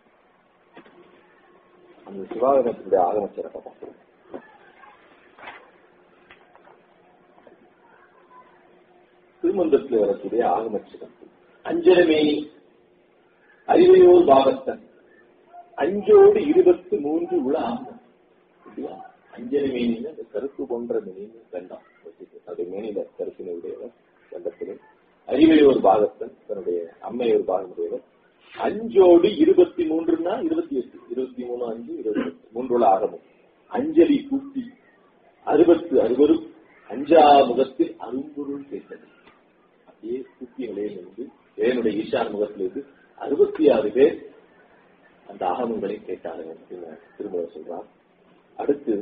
அந்த சிவாகமத்தினுடைய ஆகம சிறப்பை பார்க்கிறோம் திருமந்திரத்தில் வரக்கூடிய ஆகம சிறப்பு அஞ்சலமேனி அறிவையோர் பாகத்தன் அஞ்சோடு இருபத்தி மூன்று உள்ள ஆகமம் இல்லையா? அஞ்சலி மேனின்னு அந்த கருப்பு போன்ற மேனின்னு கண்டான் அது மேனில கருப்பினுடையவர் கண்டத்திலே அறிவையோர் பாகத்தன் தன்னுடைய அம்மையோர் பாகமுடையவர் அஞ்சோடு இருபத்தி மூன்றுன்னா இருபத்தி எட்டு இருபத்தி மூணு அஞ்சு இருபத்தி எட்டு மூன்றுள்ள ஆகமம் அஞ்சலி கூட்டி அறுபத்து அறுவரும் அஞ்சா முகத்தில் அரும்பொருள் கேட்டது அப்படியே கூட்டிய நிலையில் இருந்து இறைவனுடைய ஈசான் முகத்திலிருந்து அறுபத்தி ஆறு பேர் அந்த ஆகமங்களை கேட்டார்கள் அப்படின்னு திரும்ப சொல்றார் அடுத்து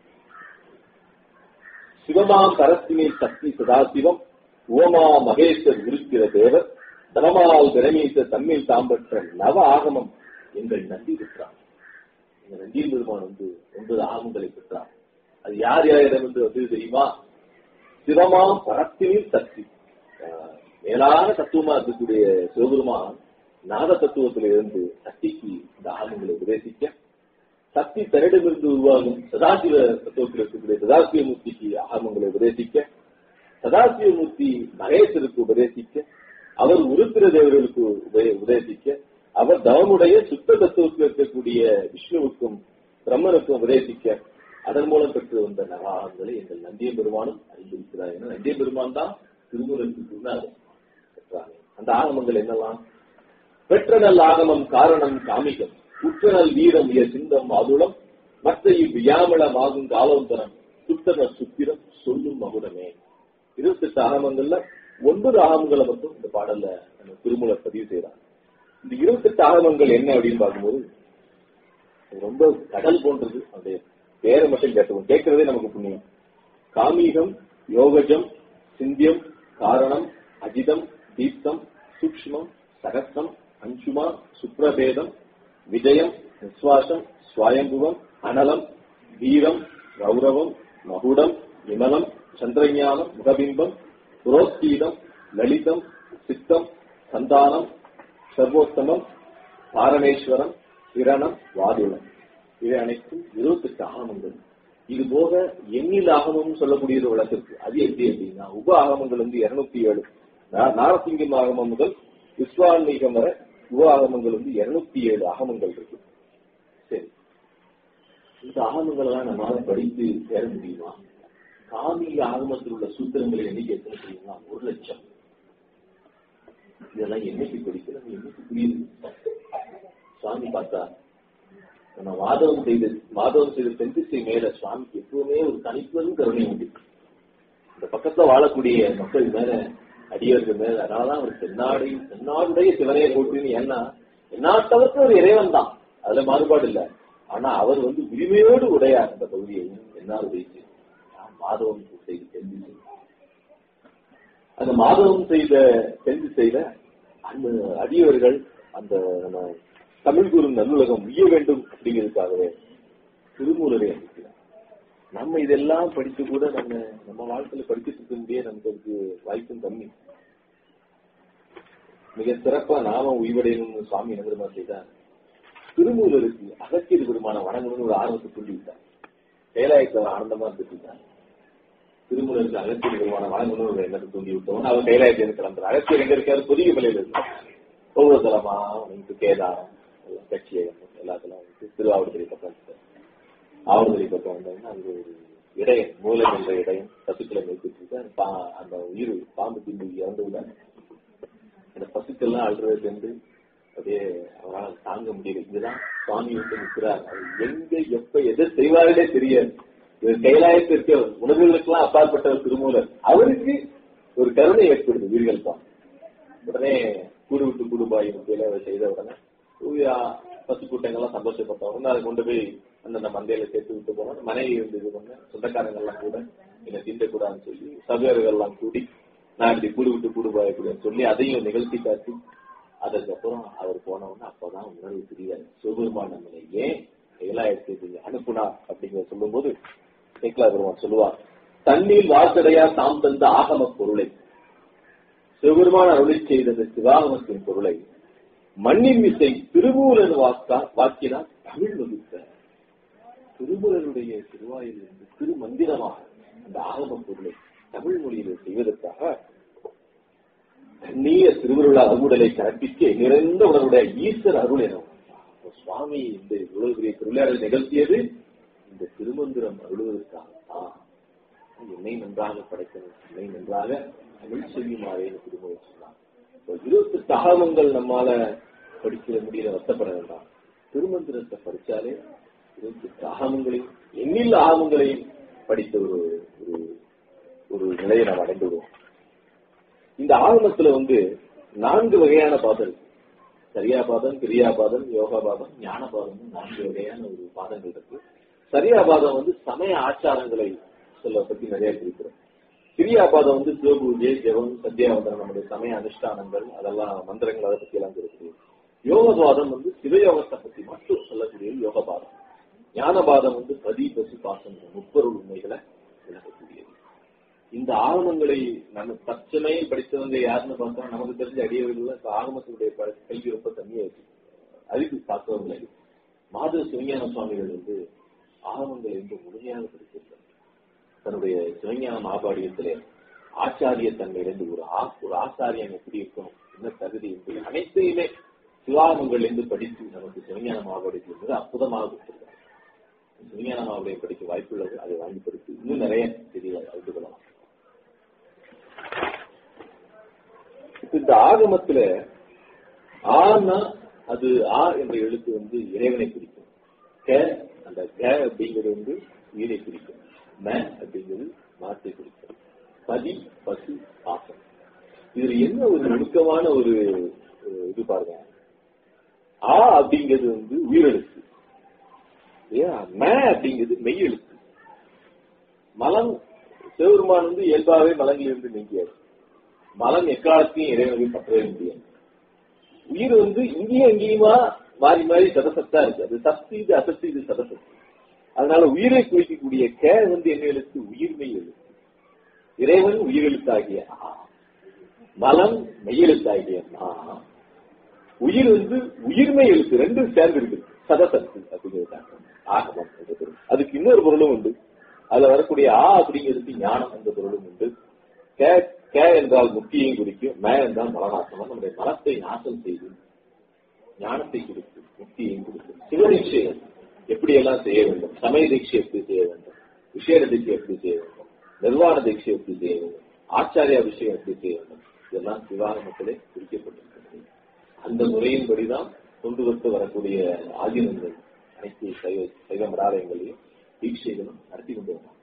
சிவமாம் கரத்தினில் சக்தி சதாசிவம் உவமா மகேஸ்வர் இருக்கிற தேவர் தனமால் திறமீச தம்மில் தாம்பற்ற நவ ஆகமம் எங்கள் நந்தி பெற்றார் எங்க நந்தியின் பெருமான் வந்து ஒன்பது ஆகமங்களை பெற்றார் அது யார் யாரிடம் வந்து வந்து தெரியுமா சிவமாம் பரத்தினில் சக்தி ஆஹ் மேலான தத்துவமா இருக்கக்கூடிய சிவபெருமான் நாத தத்துவத்திலிருந்து சக்திக்கு இந்த ஆகமங்களை உபதேசிக்க சக்தி தன்னிடமிருந்து உருவாகும் சதாசிவ தத்துவத்தில் இருக்கக்கூடிய சதாசிவமூர்த்திக்கு ஆகமங்களை உபதேசிக்க சதாசிவமூர்த்தி மகேஸ்வருக்கு உபதேசிக்க அவர் உருத்திர தேவர்களுக்கு உப- உபதேசிக்க அவர் தவமுடைய சுத்த தத்துவத்தில் இருக்கக்கூடிய விஷ்ணுவுக்கும் பிரம்மனுக்கும் உபதேசிக்க அதன் மூலம் பெற்று வந்த நகாகங்களை எங்கள் நந்திய பெருமானும் அறிந்திருக்கிறார் ஏன்னா நந்திய பெருமான் தான் திருமுறைக்கு முன்னால் பெற்றாங்க அந்த ஆகமங்கள் என்னெல்லாம் பெற்றனல் ஆகமம் காரணம் காமிகம் உற்றனல் வீரம் இய சிந்தம் அதுளம் மற்ற இவ்வியாமளமாகும் காலோந்தரம் சுத்தன சுத்திரம் சொல்லும் மகுடமே இருபத்தெட்டு ஆகமங்கள்ல ஒன்பது ஆகமங்களை மட்டும் இந்த பாடல்ல நம்ம திருமூலர் பதிவு செய்யறாங்க இந்த இருபத்தெட்டு ஆகமங்கள் என்ன அப்படின்னு பார்க்கும்போது அது ரொம்ப கடல் போன்றது அந்த பேரை மட்டும் கேட்டோம் கேட்கறதே நமக்கு புண்ணியம் காமீகம் யோகஜம் சிந்தியம் காரணம் அஜிதம் தீப்தம் சூக்ஷ்மம் சகஸ்ரம் அஞ்சுமா சுப்ரபேதம் விஜயம் நிஸ்வாசம் ஸ்வயம்புவம் அனலம் வீரம் கௌரவம் மகுடம் விமலம் சந்திரஞானம் முகபிம்பம் புரோஸ்தீதம் லலிதம் சித்தம் சந்தானம் சர்வோத்தமம் பாரணேஸ்வரம் கிரணம் வாதுளம் இவை அனைத்தும் இருபத்தெட்டு ஆகமங்கள் இது போக எண்ணில் ஆகமம் சொல்லக்கூடிய ஒரு வழக்கு இருக்கு அது எப்படி அப்படின்னா உப ஆகமங்கள் வந்து இருநூத்தி ஏழு நா- நாரசிங்கம் ஆகமம் முதல் விஸ்வான்மீகம் வரை உப ஆகமங்கள் வந்து இருநூத்தி ஏழு ஆகமங்கள் இருக்கு சரி இந்த ஆகமங்கள் எல்லாம் நம்மளால படித்து சேர முடியுமா காமிக ஆகமத்தில் உள்ள சூத்திரங்களை எண்ணிக்கை எத்தனை தெரியுமா ஒரு லட்சம் இதெல்லாம் என்னைக்கு படிக்க நம்ம என்னைக்கு புரியுது சுவாமி பார்த்தா நம்ம மாதவம் செய்த மாதவம் செய்த தென்திசை மேல சுவாமிக்கு எப்பவுமே ஒரு தனிப்பெரும் கருணை உண்டு இந்த பக்கத்துல வாழக்கூடிய மக்கள் மேல அடியவர்கள் மேல அதனாலதான் அவர் தென்னாடு தென்னாடுடைய சிவனையை போட்டுன்னு ஏன்னா எந்நாட்டவருக்கு ஒரு இறைவன் தான் அதுல மாறுபாடு இல்ல ஆனா அவர் வந்து உரிமையோடு உடையார் அந்த பகுதியை என்னால் உடைத்து மாதவம் செய்த தென்திசை அந்த மாதவம் செய்த தென் செய்த அந்த அடியவர்கள் அந்த நம்ம தமிழ் குரு நல்லுலகம் உய்ய வேண்டும் அப்படிங்கிறதுக்காகவே திருமூலரை அனுப்பினார் நம்ம இதெல்லாம் படித்து கூட நம்ம நம்ம வாழ்க்கையில படிச்சுட்டு இருக்க முடியாது நமக்கு அதுக்கு வாய்ப்பும் கம்மி மிக சிறப்பா நாம உய்வடையணும்னு சுவாமி என்ன தெரியுமா செய்தார் திருமூலருக்கு அகத்தியர் பெருமான வணங்கணும்னு ஒரு ஆர்வத்தை தூண்டி விட்டார் கைலாயத்துல ஆனந்தமா இருந்துட்டு இருந்தார் திருமூலருக்கு அகத்தியர் பெருமான வணங்கணும்னு ஒரு எண்ணத்தை தூண்டி விட்டோம் அவர் கைலாயத்தில் கிளம்புறார் அகத்தியர் எங்க இருக்காரு புதிய மலையில இருக்கு ஒவ்வொரு தலமா வந்து கேதாரம் எல்லாம் கட்சியகம் எல்லாத்தெல்லாம் வந்து திருவாவூர்துறை பக்கம் இருக்கு. ஆவூர்துறை பக்கம் வந்தோம்னா அங்க ஒரு இடையம் மூலை என்ற இடையம் பசுக்களை மேய்ச்சிட்டு இருக்கு. அந்த பா- அந்த உயிர் பாம்பு திண்டு இறந்துள்ள அந்த பசுக்கள்லாம் அழுறதை சேர்ந்து அப்படியே அவரால் தாங்க முடியல இங்கதான் சுவாமி வந்து நிற்கிறார் அவர் எங்க எப்ப எதை செய்வார்களே தெரியாது இவர் கைலாயத்தில் இருக்க உணர்வுகளுக்கெல்லாம் அப்பாற்பட்ட ஒரு திருமூலர் அவருக்கு ஒரு கருணை ஏற்படுது வீடுகள் தான் உடனே கூடு விட்டு கூடு பாயும் வேலை செய்த உடனே தூயா பசு கூட்டங்கள்லாம் சந்தோஷப்பட்ட உடனே அதை கொண்டு போய் அந்தந்த மந்தையில சேர்த்து விட்டு போனோம் மனைவி வந்து இது பண்ண சொந்தக்காரங்க எல்லாம் கூட என்னை திண்டக்கூடாதுன்னு சொல்லி சபையர்கள் எல்லாம் கூடி நான் இப்படி கூடு விட்டு கூடு பாயக்கூடாதுன்னு சொல்லி அதையும் நிகழ்த்தி காட்டி அதுக்கப்புறம் அவர் போன உடனே அப்பதான் உணர்வு தெரியாது சிவபெருமான் நம்மளை ஏன் கைலாயத்துக்கு அனுப்புனா அப்படிங்கிற சொல்லும்போது சேக்கலா பெருமான் சொல்லுவார் தண்ணீர் வார்த்தடையா தாம் தந்த ஆகம பொருளை சிவபெருமான் அருளை செய்த இந்த சிவாகமத்தின் பொருளை மண்ணின் விசை திருமூலன் வாக்கா வாக்கினால் தமிழ் வகுத்த திருமூலனுடைய திருவாயிலிருந்து திருமந்திரமாக அந்த ஆகம பொருளை தமிழ் மொழியில் செய்வதற்காக கண்ணிய திருவருளா அருளுடலை கற்பிக்க நிறைந்த உடனுடைய ஈஸ்வர் அருள் என சுவாமி இந்த இவ்வளவு பெரிய திருவிழாவில் நிகழ்த்தியது இந்த திருமந்திரம் அருளுவதற்காகத்தான் என்னை நன்றாக படைக்கணும் என்னை நன்றாக தமிழ் செய்யுமாறே திருமணம் சொன்னார் இருபத்தி தகவங்கள் நம்மால படிக்க முடியல வருத்தப்பட வேண்டாம் திருமந்திரத்தை படிச்சாலே இருபத்தி ஆகமங்களையும் எண்ணில் ஆகமங்களையும் படித்த ஒரு ஒரு ஒரு நிலையை நாம் அடைந்து விடுவோம் இந்த ஆகமத்துல வந்து நான்கு வகையான பாதம் இருக்கு சரியா பாதம் கிரியா பாதம் யோகா பாதம் ஞான பாதம் நான்கு வகையான ஒரு பாதங்கள் இருக்கு சரியா பாதம் வந்து சமய ஆச்சாரங்களை சொல்ல பத்தி நிறைய குறிக்கிறோம் கிரியா பாதம் வந்து சிவபூஜை ஜெபம் சத்தியாவந்தனம் நம்முடைய சமய அனுஷ்டானங்கள் அதெல்லாம் மந்திரங்கள் அதை பத்தி எல்லாம் இருக்குது யோகபாதம் வந்து சிவயோகத்தை பத்தி மட்டும் சொல்லக்கூடிய யோகபாதம் ஞானபாதம் வந்து பதி பசு பாசம் முப்பொருள் உண்மைகளை விளக்கக்கூடியது இந்த ஆகமங்களை நம்ம தற்சமயம் படித்தவங்க யாருன்னு பார்த்தா நமக்கு தெரிஞ்ச அடியவர்கள் இப்ப ஆகமத்தினுடைய ப- கல்வி ரொம்ப கம்மியா இருக்கு அதுக்கு பார்க்கவங்க மாதவ சிவஞான சுவாமிகள் வந்து ஆகமங்களை வந்து முழுமையாக படித்திருக்கார் தன்னுடைய சிவஞான மாபாடியத்திலே ஆச்சாரிய தன்மையிலிருந்து ஒரு ஆ ஒரு ஆச்சாரியன் எப்படி இருக்கணும் என்ன தகுதி என்பது அனைத்தையுமே சிவாகமங்கள் இருந்து படித்து நமக்கு சிவஞான மாபாடியத்தில் மிக அற்புதமாக கொடுத்திருக்கார் சிவஞான மாபாடியம் படிக்க வாய்ப்புள்ளது அதை வாங்கி படித்து இன்னும் நிறைய தெரிய அறிந்து கொள்ளலாம் இப்ப இந்த ஆகமத்துல ஆனா அது ஆ என்ற எழுத்து வந்து இறைவனை குறிக்கும் க அந்த க அப்படிங்கிறது வந்து உயிரை குறிக்கும் ம அப்படிங்கிறது மாற்றை குறிக்கும் பதி பசு பாசம் இதுல என்ன ஒரு நுணுக்கமான ஒரு ஒரு இது பாருங்க ஆ அப்படிங்கிறது வந்து உயிரெழுத்து இல்லையா ம அப்படிங்கிறது மெய் எழுத்து மலம் சிவபெருமான் வந்து இயல்பாகவே மலங்களிலிருந்து நீங்கியாரு மலம் எக்காலத்தையும் இறைவனை பற்றவே முடியாது உயிர் வந்து இங்கேயும் அங்கேயுமா மாறி மாறி சதசத்தா இருக்கு அது சக்தி இது அசக்தி இது சதசக்தி அதனால உயிரை குறிக்கக்கூடிய கே வந்து என்ன எழுத்து உயிர்மை எழுத்து இறைவன் உயிரெழுத்தாகிய ஆ மலம் மெய்யெழுத்தாகிய ஆ உயிர் வந்து உயிர்மை எழுத்து ரெண்டும் சேர்ந்து இருக்கு சதசக்தி அப்படிங்கிறது ஆகமம் என்ற பொருள் அதுக்கு இன்னொரு பொருளும் உண்டு அதுல வரக்கூடிய ஆ அப்படிங்கிறது ஞானம் என்ற பொருளும் உண்டு கே கே என்றால் முக்தியையும் குறிக்கும் மே என்றால் மலநாசனம் நம்முடைய மனத்தை நாசம் செய்து ஞானத்தை கொடுக்கும் முக்தியையும் கொடுக்கும் சிவதீட்சை எப்படி எல்லாம் செய்ய வேண்டும் சமய தீட்சை எப்படி செய்ய வேண்டும் விஷய தீட்சை எப்படி செய்ய வேண்டும் நிர்வாண தீட்சை எப்படி செய்ய வேண்டும் ஆச்சாரிய விஷயம் எப்படி செய்ய வேண்டும் இதெல்லாம் சிவாகமத்திலே குறிக்கப்பட்டிருக்கிறது அந்த முறையின்படிதான் கொண்டு வந்து வரக்கூடிய ஆகியனங்கள் அனைத்து சைவ சைவ மடாலயங்களையும் தீட்சைகளும் நடத்தி கொண்டு வந்தாங்க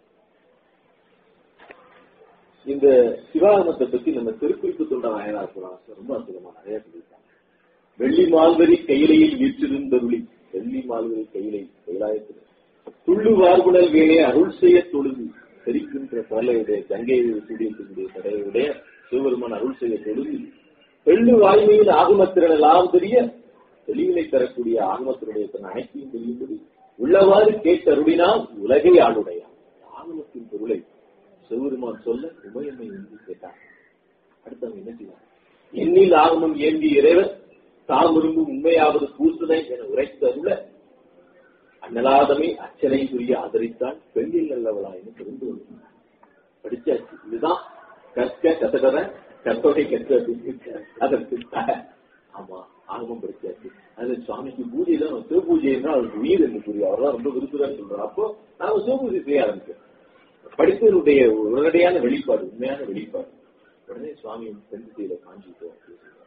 இந்த சிவாகமத்தை பத்தி நம்ம திருக்குறிப்பு தொண்ட நாயனார் புராணத்துல ரொம்ப அற்புதமா நிறைய சொல்லியிருக்காங்க வெள்ளி மால்வரி கையிலையில் வீற்றிருந்தருளி வெள்ளி மால்வரி கையிலை கைலாயத்தில் துள்ளு வார்குடல் வேலே அருள் செய்ய தொழுது தெரிக்கின்ற பிரலையுடைய கங்கையை சூடியிருக்கக்கூடிய தடையுடைய சிவபெருமான் அருள் செய்ய தொழுது வெள்ளு வாய்மையில் ஆகமத்திறன் எல்லாம் தெரிய தெளிவினை தரக்கூடிய ஆகமத்தினுடைய தன் அனைத்தையும் தெரியும்படி உள்ளவாறு கேட்டருளினால் உலகை ஆளுடையான் ஆகமத்தின் பொருளை சிவபெருமான் சொல்ல உமையம்மை என்று கேட்டார் அடுத்தவங்க என்ன செய்வார் எண்ணில் ஆகமம் ஏந்தி இறைவன் தாம் விரும்பும் உண்மையாவது பூசுனை என உரைத்தருள அன்னலாதமை அச்சனை புரிய ஆதரித்தால் பெண்ணில் நல்லவளாயின்னு தெரிந்து கொள்ளும் படிச்சாச்சு இதுதான் கற்க கசகர கற்பகை கற்க அப்படின்னு அதற்கு த- ஆமா ஆகமம் படிச்சாச்சு அது சுவாமிக்கு பூஜை தான் சிவபூஜைன்னா அவருக்கு உயிர் என்று புரியும் அவர்தான் ரொம்ப விரும்புதான் சொல்றாரு அப்போ நாம சிவபூஜை செய்ய ஆரம்பிச்சோம் படித்தவருடைய உடனடியான வெளிப்பாடு உண்மையான வெளிப்பாடு உடனே சுவாமி பெண் செய்த காஞ்சிட்டோம்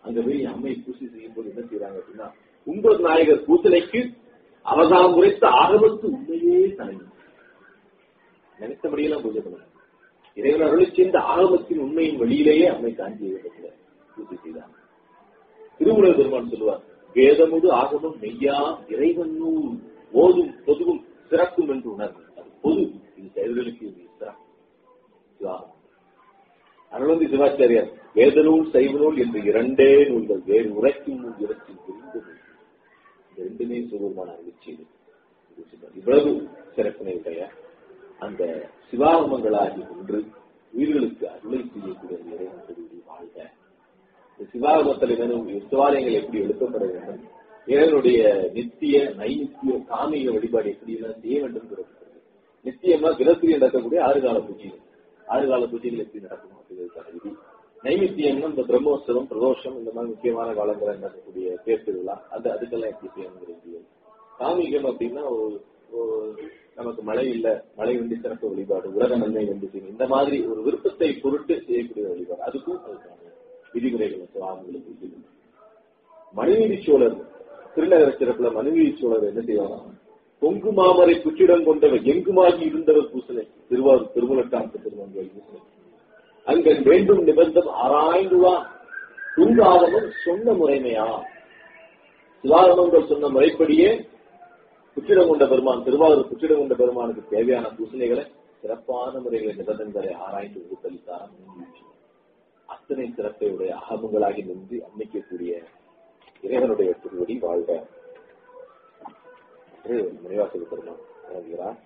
அங்க போய் அம்மை பூசி செய்யும் போது என்ன செய்யறாங்க அப்படின்னா உங்கள் நாயகர் பூசலைக்கு அவதாம் உரைத்த ஆகமத்து உண்மையே தலைமை நினைத்தபடியெல்லாம் பூஜை பண்ணாங்க இறைவன் அருளை சேர்ந்த ஆகமத்தின் உண்மையின் வழியிலேயே அம்மை காஞ்சி இடத்துல பூஜை செய்தாங்க திருவுலக பெருமான் சொல்லுவார் வேதமுது ஆகமம் மெய்யா இறைவன் நூல் ஓதும் பொதுவும் சிறக்கும் என்று உணர்வு அது பொது இது செயல்களுக்கு இது சிறப்பு சிவாகமம் அருளந்தி சிவாச்சாரியார் வேத நூல் சைவ நூல் என்று இரண்டே நூல்கள் வேறு உரைக்கும் நூல் இறக்கும் புரிந்து இந்த ரெண்டுமே சிவபெருமான அருள் செய்து இவ்வளவு சிறப்பினை உடைய அந்த சிவாகமங்களாகி ஒன்று உயிர்களுக்கு அருளை செய்யக்கூடிய இறைவன் திருவிழி வாழ்க இந்த சிவாகமத்தில் வேணும் சிவாலயங்கள் எப்படி எழுப்பப்பட வேண்டும் இறைவனுடைய நித்திய நைநித்திய காமிக வழிபாடு எப்படி எல்லாம் செய்ய வேண்டும் கூறப்பட்டது நித்தியமா தினசரி நடக்கக்கூடிய ஆறு கால பூஜைகள் ஆறு கால பூஜைகள் எப்படி நடக்கணும் அப்படிங்கிறதுக்கான விதி நைமித்தியம்னா இந்த பிரம்மோற்சவம் பிரதோஷம் இந்த மாதிரி முக்கியமான காலங்களில் நடக்கக்கூடிய பேர் திருவிழா அது அதுக்கெல்லாம் எப்படி செய்யணுங்கிற விதிகள் காமிகம் அப்படின்னா ஒரு ஒரு நமக்கு மழை இல்ல மழை வேண்டி சிறப்பு வழிபாடு உலக நன்மை வேண்டி செய்யணும் இந்த மாதிரி ஒரு விருப்பத்தை பொருட்டு செய்யக்கூடிய வழிபாடு அதுக்கும் அதுக்கான விதிமுறைகள் சுவாமிகளுக்கு விதிகள் மனுநீதி சோழர் திருநகர சிறப்புல மனுநீதி சோழர் என்ன செய்வாங்க பொங்கு மாமரை புற்றிடம் கொண்டவர் எங்குமாகி இருந்தவர் பூசனை திருவாரூர் திருமலக்காந்த திருமங்கல் பூசனை அங்க வேண்டும் நிபந்தம் ஆராய்ந்துவான் துங்காதமும் சொன்ன முறைமையா சிவாகமங்கள் சொன்ன முறைப்படியே புற்றிடம் கொண்ட பெருமான் திருவாரூர் புற்றிடம் கொண்ட பெருமானுக்கு தேவையான பூசணைகளை சிறப்பான முறைகளை நிபந்தனைகளை ஆராய்ந்து உறுத்தளித்தார் அத்தனை சிறப்பையுடைய அகமங்களாகி நின்று அன்னைக்கக்கூடிய இறைவனுடைய திருவடி வாழ்க என்று மணிவாசக பெருமான் வழங்குகிறார்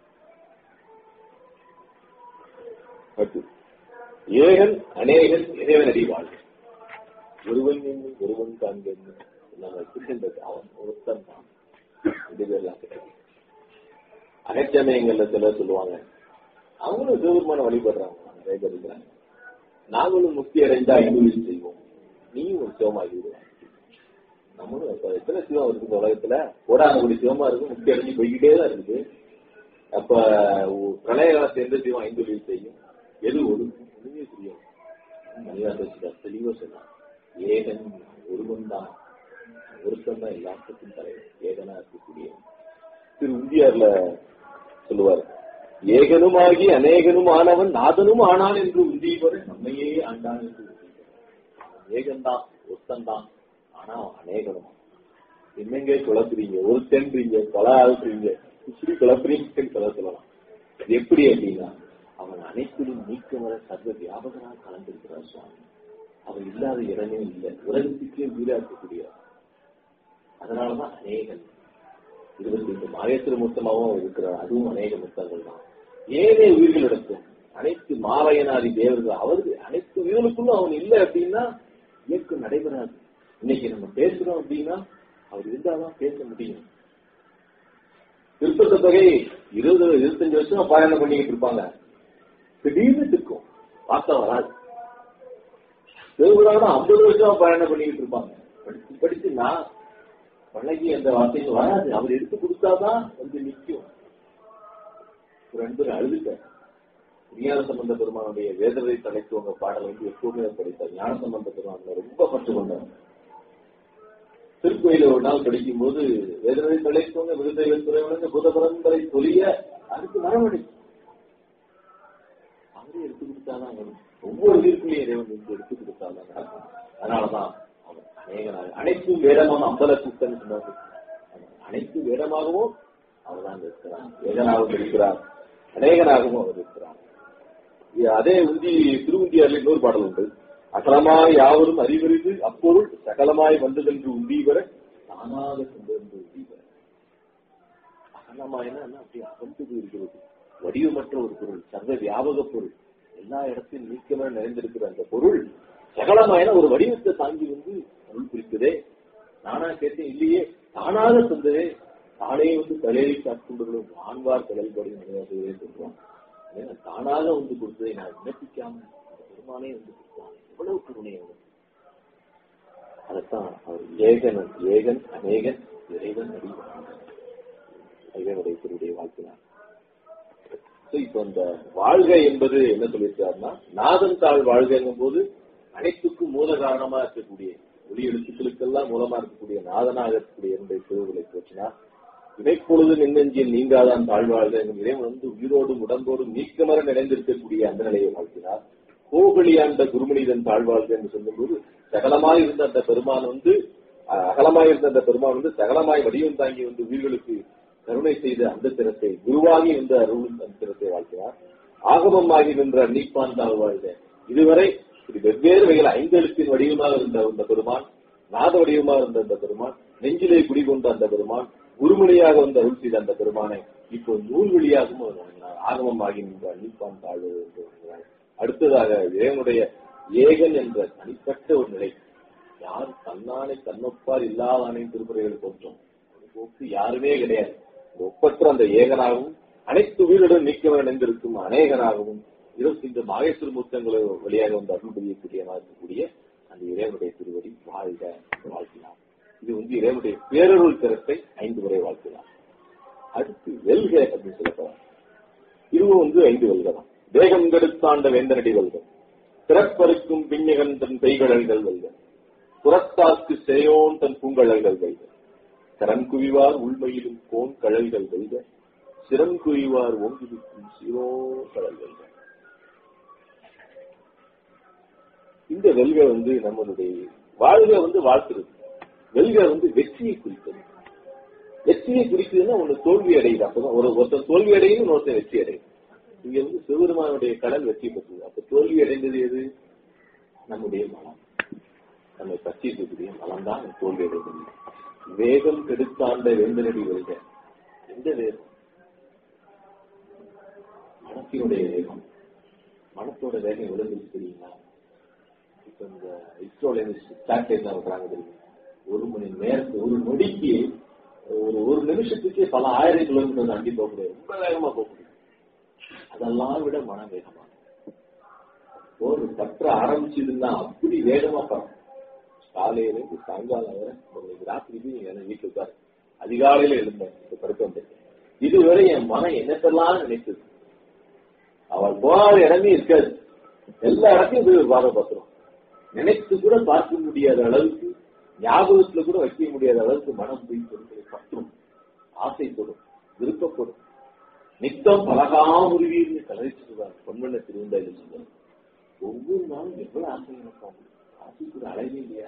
அடுத்து, ஏகன் அநேகன் இறைவனடி வாழ்க ஒருவன் என்னும் ஒருவன் காண்க என்னும் நம்ம இருக்கின்றது அவன் ஒருத்தன் தான் இதுவெல்லாம் கிடையாது அகச்சமயங்கள்ல சிலர் சொல்லுவாங்க அவங்களும் சிவபெருமான வழிபடுறாங்க நிறைய பேர் இருக்கிறாங்க நாங்களும் முக்தி அடைந்தா இன்னும் செய்வோம் நீயும் ஒரு சிவமாகி விடுவாங்க நம்மளும் இப்ப எத்தனை சிவம் இருக்கு இந்த உலகத்துல கோடானகுடி சிவமா இருக்கு முக்தி அடைஞ்சு போய்கிட்டே தான் இருக்குது அப்ப உ- பிரளய காலத்துல எந்த சிவம் ஐந்து செய்யும் எது ஒரு ஒண்ணுமே புரியும் மணிவாசர் தெளிவா சொன்னார் ஏகன் ஒருவன் தான் ஒருத்தன் தான் எல்லாத்துக்கும் தலைவர் ஏகனா இருக்கக்கூடிய திரு உந்தியார்ல சொல்லுவார் ஏகனுமாகி அநேகனும் ஆனவன் நாதனும் ஆனான் என்று உந்தியவர் நம்மையே ஆண்டான் என்று உந்தியவர். ஏகன்தான் ஒருத்தன் ஆனா அவன் அநேகனும் என்னங்க குழப்புறீங்க ஒருத்தன்றீங்க பல ஆளுறீங்க இப்படி குழப்புறீங்கன்னு சொல்ல சொல்லலாம் அது எப்படி அப்படின்னா அவன் அனைத்திலும் நீக்கமர சர்வ வியாபகனாக கலந்திருக்கிறார் சுவாமி அவன் இல்லாத இடமே இல்லை உலகத்துக்கே வீடாக்கக்கூடியவர் அதனாலதான் அநேகன் இருபத்தி எட்டு மாயத்திரு மொத்தமாகவும் இருக்கிறார் அதுவும் அநேக மொத்தங்கள் தான் ஏழை உயிர்களிடத்தும் அனைத்து மாலையனாதி தேவர்கள் அவருக்கு அனைத்து உயிர்களுக்குள்ளும் அவன் இல்லை அப்படின்னா இயக்கம் நடைபெறாது இன்னைக்கு நம்ம பேசுறோம் அப்படின்னா அவர் இருந்தாதான் பேச முடியும் திருப்பத்த தொகை இருபது இருபத்தஞ்சு வருஷம் பாராயணம் பண்ணிக்கிட்டு இருப்பாங்க திடீர்னு இருக்கும் பார்த்தா வராது திருவிழாவும் ஐம்பது வருஷம் பாராயணம் பண்ணிக்கிட்டு இருப்பாங்க படிச்சு படிச்சு நான் பழகி அந்த வார்த்தைகள் வராது அவர் எடுத்து கொடுத்தாதான் வந்து நிற்கும் ஒரு ரெண்டு அழுதுட்டேன் ஞான சம்பந்த பெருமானுடைய வேதவை தலைத்துவங்க பாடல் வந்து எப்பவுமே படித்தார் ஞான சம்பந்த பெருமான் ரொம்ப பற்று கொண்டார் திருக்கோயில ஒரு நாள் படிக்கும் போது வேதவை தலைத்துவங்க விருதை துறைவனுங்க புத பரம்பரை சொல்லிய அதுக்கு வரவழி அவரே எடுத்து கொடுத்தாதான் வரும் ஒவ்வொரு உயிர்க்குள்ளேயும் இறைவன் வந்து எடுத்து கொடுத்தாதான் நடக்கும் அதனாலதான் அவன் அநேகனாக அனைத்தும் வேடமாக அம்பல கூட்டம் சொன்னார் அனைத்து வேடமாகவும் அவர்தான் இருக்கிறார் ஏகனாகவும் இருக்கிறார் அநேகனாகவும் அவர் இருக்கிறார் இது அதே உந்தி திருவுந்தியாரில் இன்னொரு பாடல் உண்டு அகலமாய் யாவரும் அறிவறிது அப்பொருள் சகலமாய் வந்ததென்று உந்தி பெற தானாக சென்றென்று உந்தி பெற அகலமாய்னா என்ன அப்படி அகந்து இருக்கிறது வடிவமற்ற ஒரு பொருள் சர்வ வியாபக பொருள் எல்லா இடத்திலும் நீக்கமே நிறைந்திருக்கிற அந்த பொருள் சகலமாயின ஒரு வடிவத்தை தாங்கி வந்து அருள் குறிக்குதே நானா கேட்டேன் இல்லையே தானாக தந்ததே தானே வந்து தலையை காட்கொண்டுகளும் ஆண்வார் தலைப்படி நிறைவேற்றவே சொல்றோம் ஏன்னா, தானாக வந்து கொடுத்ததை நான் விண்ணப்பிக்காம அந்த பெருமானே வந்து கொடுத்தான் எவ்வளவு கருணை அவர் அதைத்தான் அவர் ஏகன் ஏகன் அநேகன் இறைவன் அறிவான் இறைவனுடைய திருடைய வாழ்த்தினார் So, இப்ப இந்த வாழ்க என்பது என்ன சொல்லியிருக்காருன்னா நாதன் தாழ் வாழ்கங்கும் போது அனைத்துக்கும் மூல காரணமா இருக்கக்கூடிய ஒளி எழுத்துக்களுக்கெல்லாம் மூலமா இருக்கக்கூடிய நாதனாக இருக்கக்கூடிய என்னுடைய திருவுகளை போற்றினார் இடைப்பொழுது நின்னஞ்சியில் நீங்காதான் தாழ்வாழ்க எனும் இறைவன் வந்து உயிரோடும் உடம்போடும் நீக்கமர நிறைந்திருக்கக்கூடிய அந்த நிலையை வாழ்த்தினார் கோபலியாண்ட குருமனிதன் தாழ்வாழ்க என்று சொல்லும்போது சகலமாய் இருந்த அந்த பெருமான் வந்து அஹ், அகலமாய் இருந்த அந்த பெருமான் வந்து சகலமாய் வடிவம் தாங்கி வந்து உயிர்களுக்கு கருணை செய்த அந்த திறத்தை குருவாகி வந்த அருளும் அந்த திறத்தை வாழ்த்தினார் ஆகமமாகி நின்ற நீப்பான் தாழ்வாழ்க இதுவரை இப்படி வெவ்வேறு வகையில் ஐந்தெழுத்தின் வடிவமாக இருந்த அந்த பெருமான் நாத வடிவமாக இருந்த அந்த பெருமான் நெஞ்சிலே குடிகொண்ட அந்த பெருமான் குருமணியாக வந்து அருள் செய்த அந்த பெருமானை இப்போ நூல் வழியாகவும் அவர் வழங்கினார் ஆகமமாகி நின்ற நீப்பான் தாழ்வு என்று வழங்கினார் அடுத்ததாக இறைவனுடைய ஏகன் என்ற தனிப்பட்ட ஒரு நிலை யார் தன்னானை தன்னொப்பார் இல்லாதானே திருமுறைகள் போற்றும் ஒரு போக்கு யாருமே கிடையாது இந்த ஒப்பற்ற அந்த ஏகனாகவும் அனைத்து உயிரிடம் நீக்க இணைந்திருக்கும் அநேகனாகவும் இருபத்தி இந்த மாகேஸ்வர மூர்த்தங்களை வழியாக வந்து அருள் புரியக்கூடியதாக இருக்கக்கூடிய அந்த இறைவனுடைய திருவடி வாழ்க வாழ்த்தினார் இது வந்து இறைவனுடைய பேரருள் திறத்தை ஐந்து முறை வாழ்த்தினார் அடுத்து வெல்க அப்படின்னு சொல்லப்படாது இதுவும் வந்து ஐந்து வெல்கதான் வேகம் கெடுத்தாண்ட வேந்தனடி வெல்க பிறப்பருக்கும் பிஞ்சகன் தன் பெய்கடல்கள் வெல்க புறத்தார்க்கு சேயோன் தன் பூங்கழல்கள் வெல்க கரண் குவிவார் உள்மையிலும் கோன் கழல்கள் வெல்க சிரம் குவிவார் ஓங்கிருக்கும் சிரோ கழல்கள் வெல்க இந்த வெல்க வந்து நம்மளுடைய வாழ்க வந்து வாழ்த்துறது வெல்க வந்து வெற்றியை குறித்தது வெற்றியை குறிக்குதுன்னா ஒண்ணு தோல்வி அடையுது அப்பதான் ஒரு ஒருத்தர் தோல்வி அடையும் ஒருத்தர் வெற்றி அடையும் இங்க வந்து சிவபெருமானுடைய கடல் வெற்றி பெற்றது அப்ப தோல்வி அடைந்தது எது நம்முடைய மனம் நம்மை பற்றி இருக்கக்கூடிய மனம் தான் தோல்வி அடைந்தது வேகம் கெடுத்தாண்ட வெந்தனடி வெல்க எந்த வேகம் மனத்தினுடைய வேகம் மனத்தோட வேகம் எவ்வளவு தெரியுங்களா இப்ப இந்த இஸ்ரோல சேட்டலைட் விடுறாங்க தெரியுமா ஒரு மணி நேரத்துக்கு ஒரு நொடிக்கு ஒரு ஒரு நிமிஷத்துக்கு பல ஆயிரம் கிலோமீட்டர் தாண்டி போக முடியாது ரொம்ப வேகமா போக முடியும் அதெல்லாம் விட மன வேகமா ஒரு பற்ற ஆரம்பிச்சதுன்னா அப்படி வேகமா பறக்கும் காலையில இருந்து சாயங்காலம் வரை உங்களுக்கு ராத்திரிக்கு என் வீட்டுல உட்காரு அதிகாலையில எழுந்தேன் இப்ப படுக்க வந்தேன் இதுவரை என் மனம் என்னத்தெல்லாம் நினைத்தது அவள் போகாத இடமே இருக்காது எல்லா இடத்தையும் போய் பாதை பார்க்கிறோம் நினைத்து கூட பார்க்க முடியாத அளவுக்கு ஞாபகத்துல கூட வைக்க முடியாத அளவுக்கு மனம் போய் பொருட்களை பற்றும் ஆசைப்படும் விருப்பப்படும் நித்தம் பலகாமுருவின்னு கலரை சொல்லுவார் பொன்மண்ண திருவந்தாயில் சொல்லுவார் ஒவ்வொரு நாளும் எவ்வளவு ஆசை நினைப்பாங்க ஆசைக்கு ஒரு அளவே இல்லையா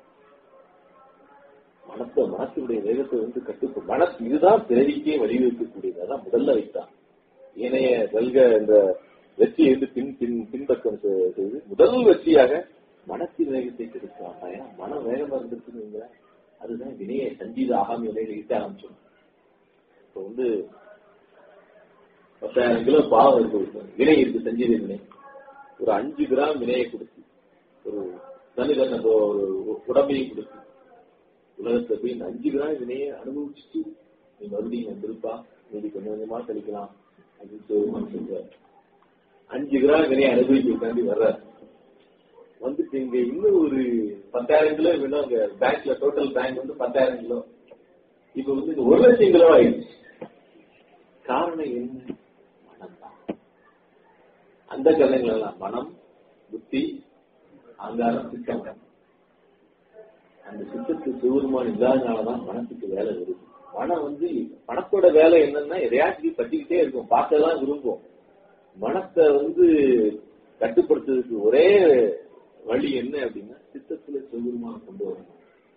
மனத்தை மனத்தினுடைய வேகத்தை வந்து கட்டுப்போ மனசு இதுதான் பிறவிக்கே வழிவகுக்கக்கூடியது அதான் முதல்ல வைத்தான் ஏனைய வெல்க இந்த வெற்றியை வந்து பின் பின் பின்பக்கம் செ- செய்து முதல் வெற்றியாக மனத்தின் வேகத்தை கெடுக்கலாம் ஏன்னா மனம் வேகமா இருந்துருக்குன்னு அதுதான் வினையை சஞ்சீத ஆகாம நிலையில ஈட்ட ஆரம்பிச்சோம் இப்போ வந்து பத்தாயிரம் கிலோ பாவம் இருக்கு வினை இருக்கு சஞ்சீத வினை ஒரு அஞ்சு கிராம் வினையை கொடுத்து ஒரு தனி ஒரு உடம்பையும் கொடுத்து உலகத்துல போய் இந்த அஞ்சு கிராம் வினையை அனுபவிச்சுட்டு நீ மறுபடியும் வந்திருப்பா மீதி கொஞ்சம் கொஞ்சமா கழிக்கலாம் அப்படின்னு சிவபெருமான் சொல்றார் அஞ்சு கிராம் வினையை அனுபவிக்கிறதுக்காண்டி வர்றார் வந்துட்டு இங்க இன்னும் ஒரு பத்தாயிரம் கிலோ வேணும் அங்க பேங்க்ல டோட்டல் பேங்க் வந்து பத்தாயிரம் கிலோ இப்ப வந்து இது ஒரு லட்சம் கிலோ ஆயிடுச்சு காரணம் என்ன மனம் தான் அந்த கலைகள் எல்லாம் மனம் புத்தி அங்காரம் சித்தம் அந்த சித்தத்து சிவருமான் இல்லாதனாலதான் மனசுக்கு வேலை வருது மனம் வந்து மனத்தோட வேலை என்னன்னா எதையாச்சும் பற்றிக்கிட்டே இருக்கும் பார்த்தெல்லாம் விரும்பும் மனத்தை வந்து கட்டுப்படுத்துறதுக்கு ஒரே வழி என்ன அப்படின்னா சித்தத்துல சிவபெருமான கொண்டு வரணும்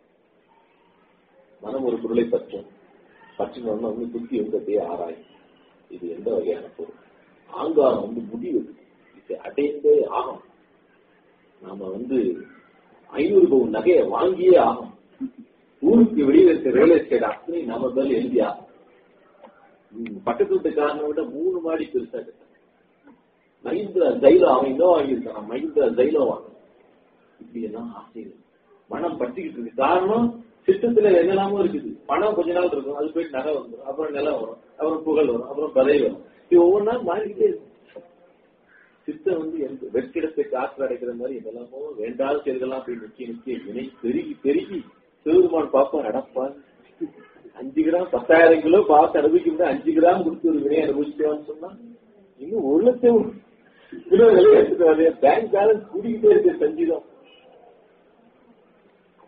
மனம் ஒரு பொருளை பற்றும் பற்றினோம்னா வந்து புத்தி வந்து அப்படியே ஆராயும் இது எந்த வகையான பொருள் ஆங்காரம் வந்து முடிவு இது அடைந்தே ஆகும் நாம வந்து ஐநூறு பவுன் நகையை வாங்கியே ஆகும் ஊருக்கு வெளியில இருக்க ரியல் எஸ்டேட் அத்தனை நம்ம பேர்ல எழுதி ஆகும் ம், பக்கத்து வீட்டுக்காரனை விட மூணு மாடி பெருசா கட்டணும் மஹிந்திரா ஜைலோ அவன் இன்னும் வாங்கியிருக்கான் மஹிந்திரா ஜைலோ வாங்க இப்படி எல்லாம் ஆசைகள் மனம் பற்றிக்கிட்டு இருக்கு காரணம் சித்தத்துல என்னெல்லாமோ இருக்குது பணம் கொஞ்ச நாள் இருக்கும் அது போயிட்டு நகை வந்துடும் அப்புறம் நிலம் வரும் அப்புறம் புகழ் வரும் அப்புறம் பதவி வரும் இது ஒவ்வொரு நாள் மாறிக்கிட்டே இருக்கும் சித்தம் வந்து எந்த வெற்றிடத்தை காற்று அடைக்கிற மாதிரி என்னெல்லாமோ வேண்டாத செயல்கள்லாம் போய் நிக்க நிக்க வினை பெருகி பெருகி சிவருமான் பாப்பா அடப்பா அஞ்சு கிராம் பத்தாயிரம் கிலோ பார்த்து அனுபவிக்க முடியாது அஞ்சு கிராம் கொடுத்து ஒரு வினை அனுபவிச்சேன்னு சொன்னா இன்னும் ஒரு லட்சம் கிலோ விலை எடுத்துட்டு வரலையே பேங்க் பேலன்ஸ் கூடிக்கிட்டே இருக்கு சஞ்சீதம்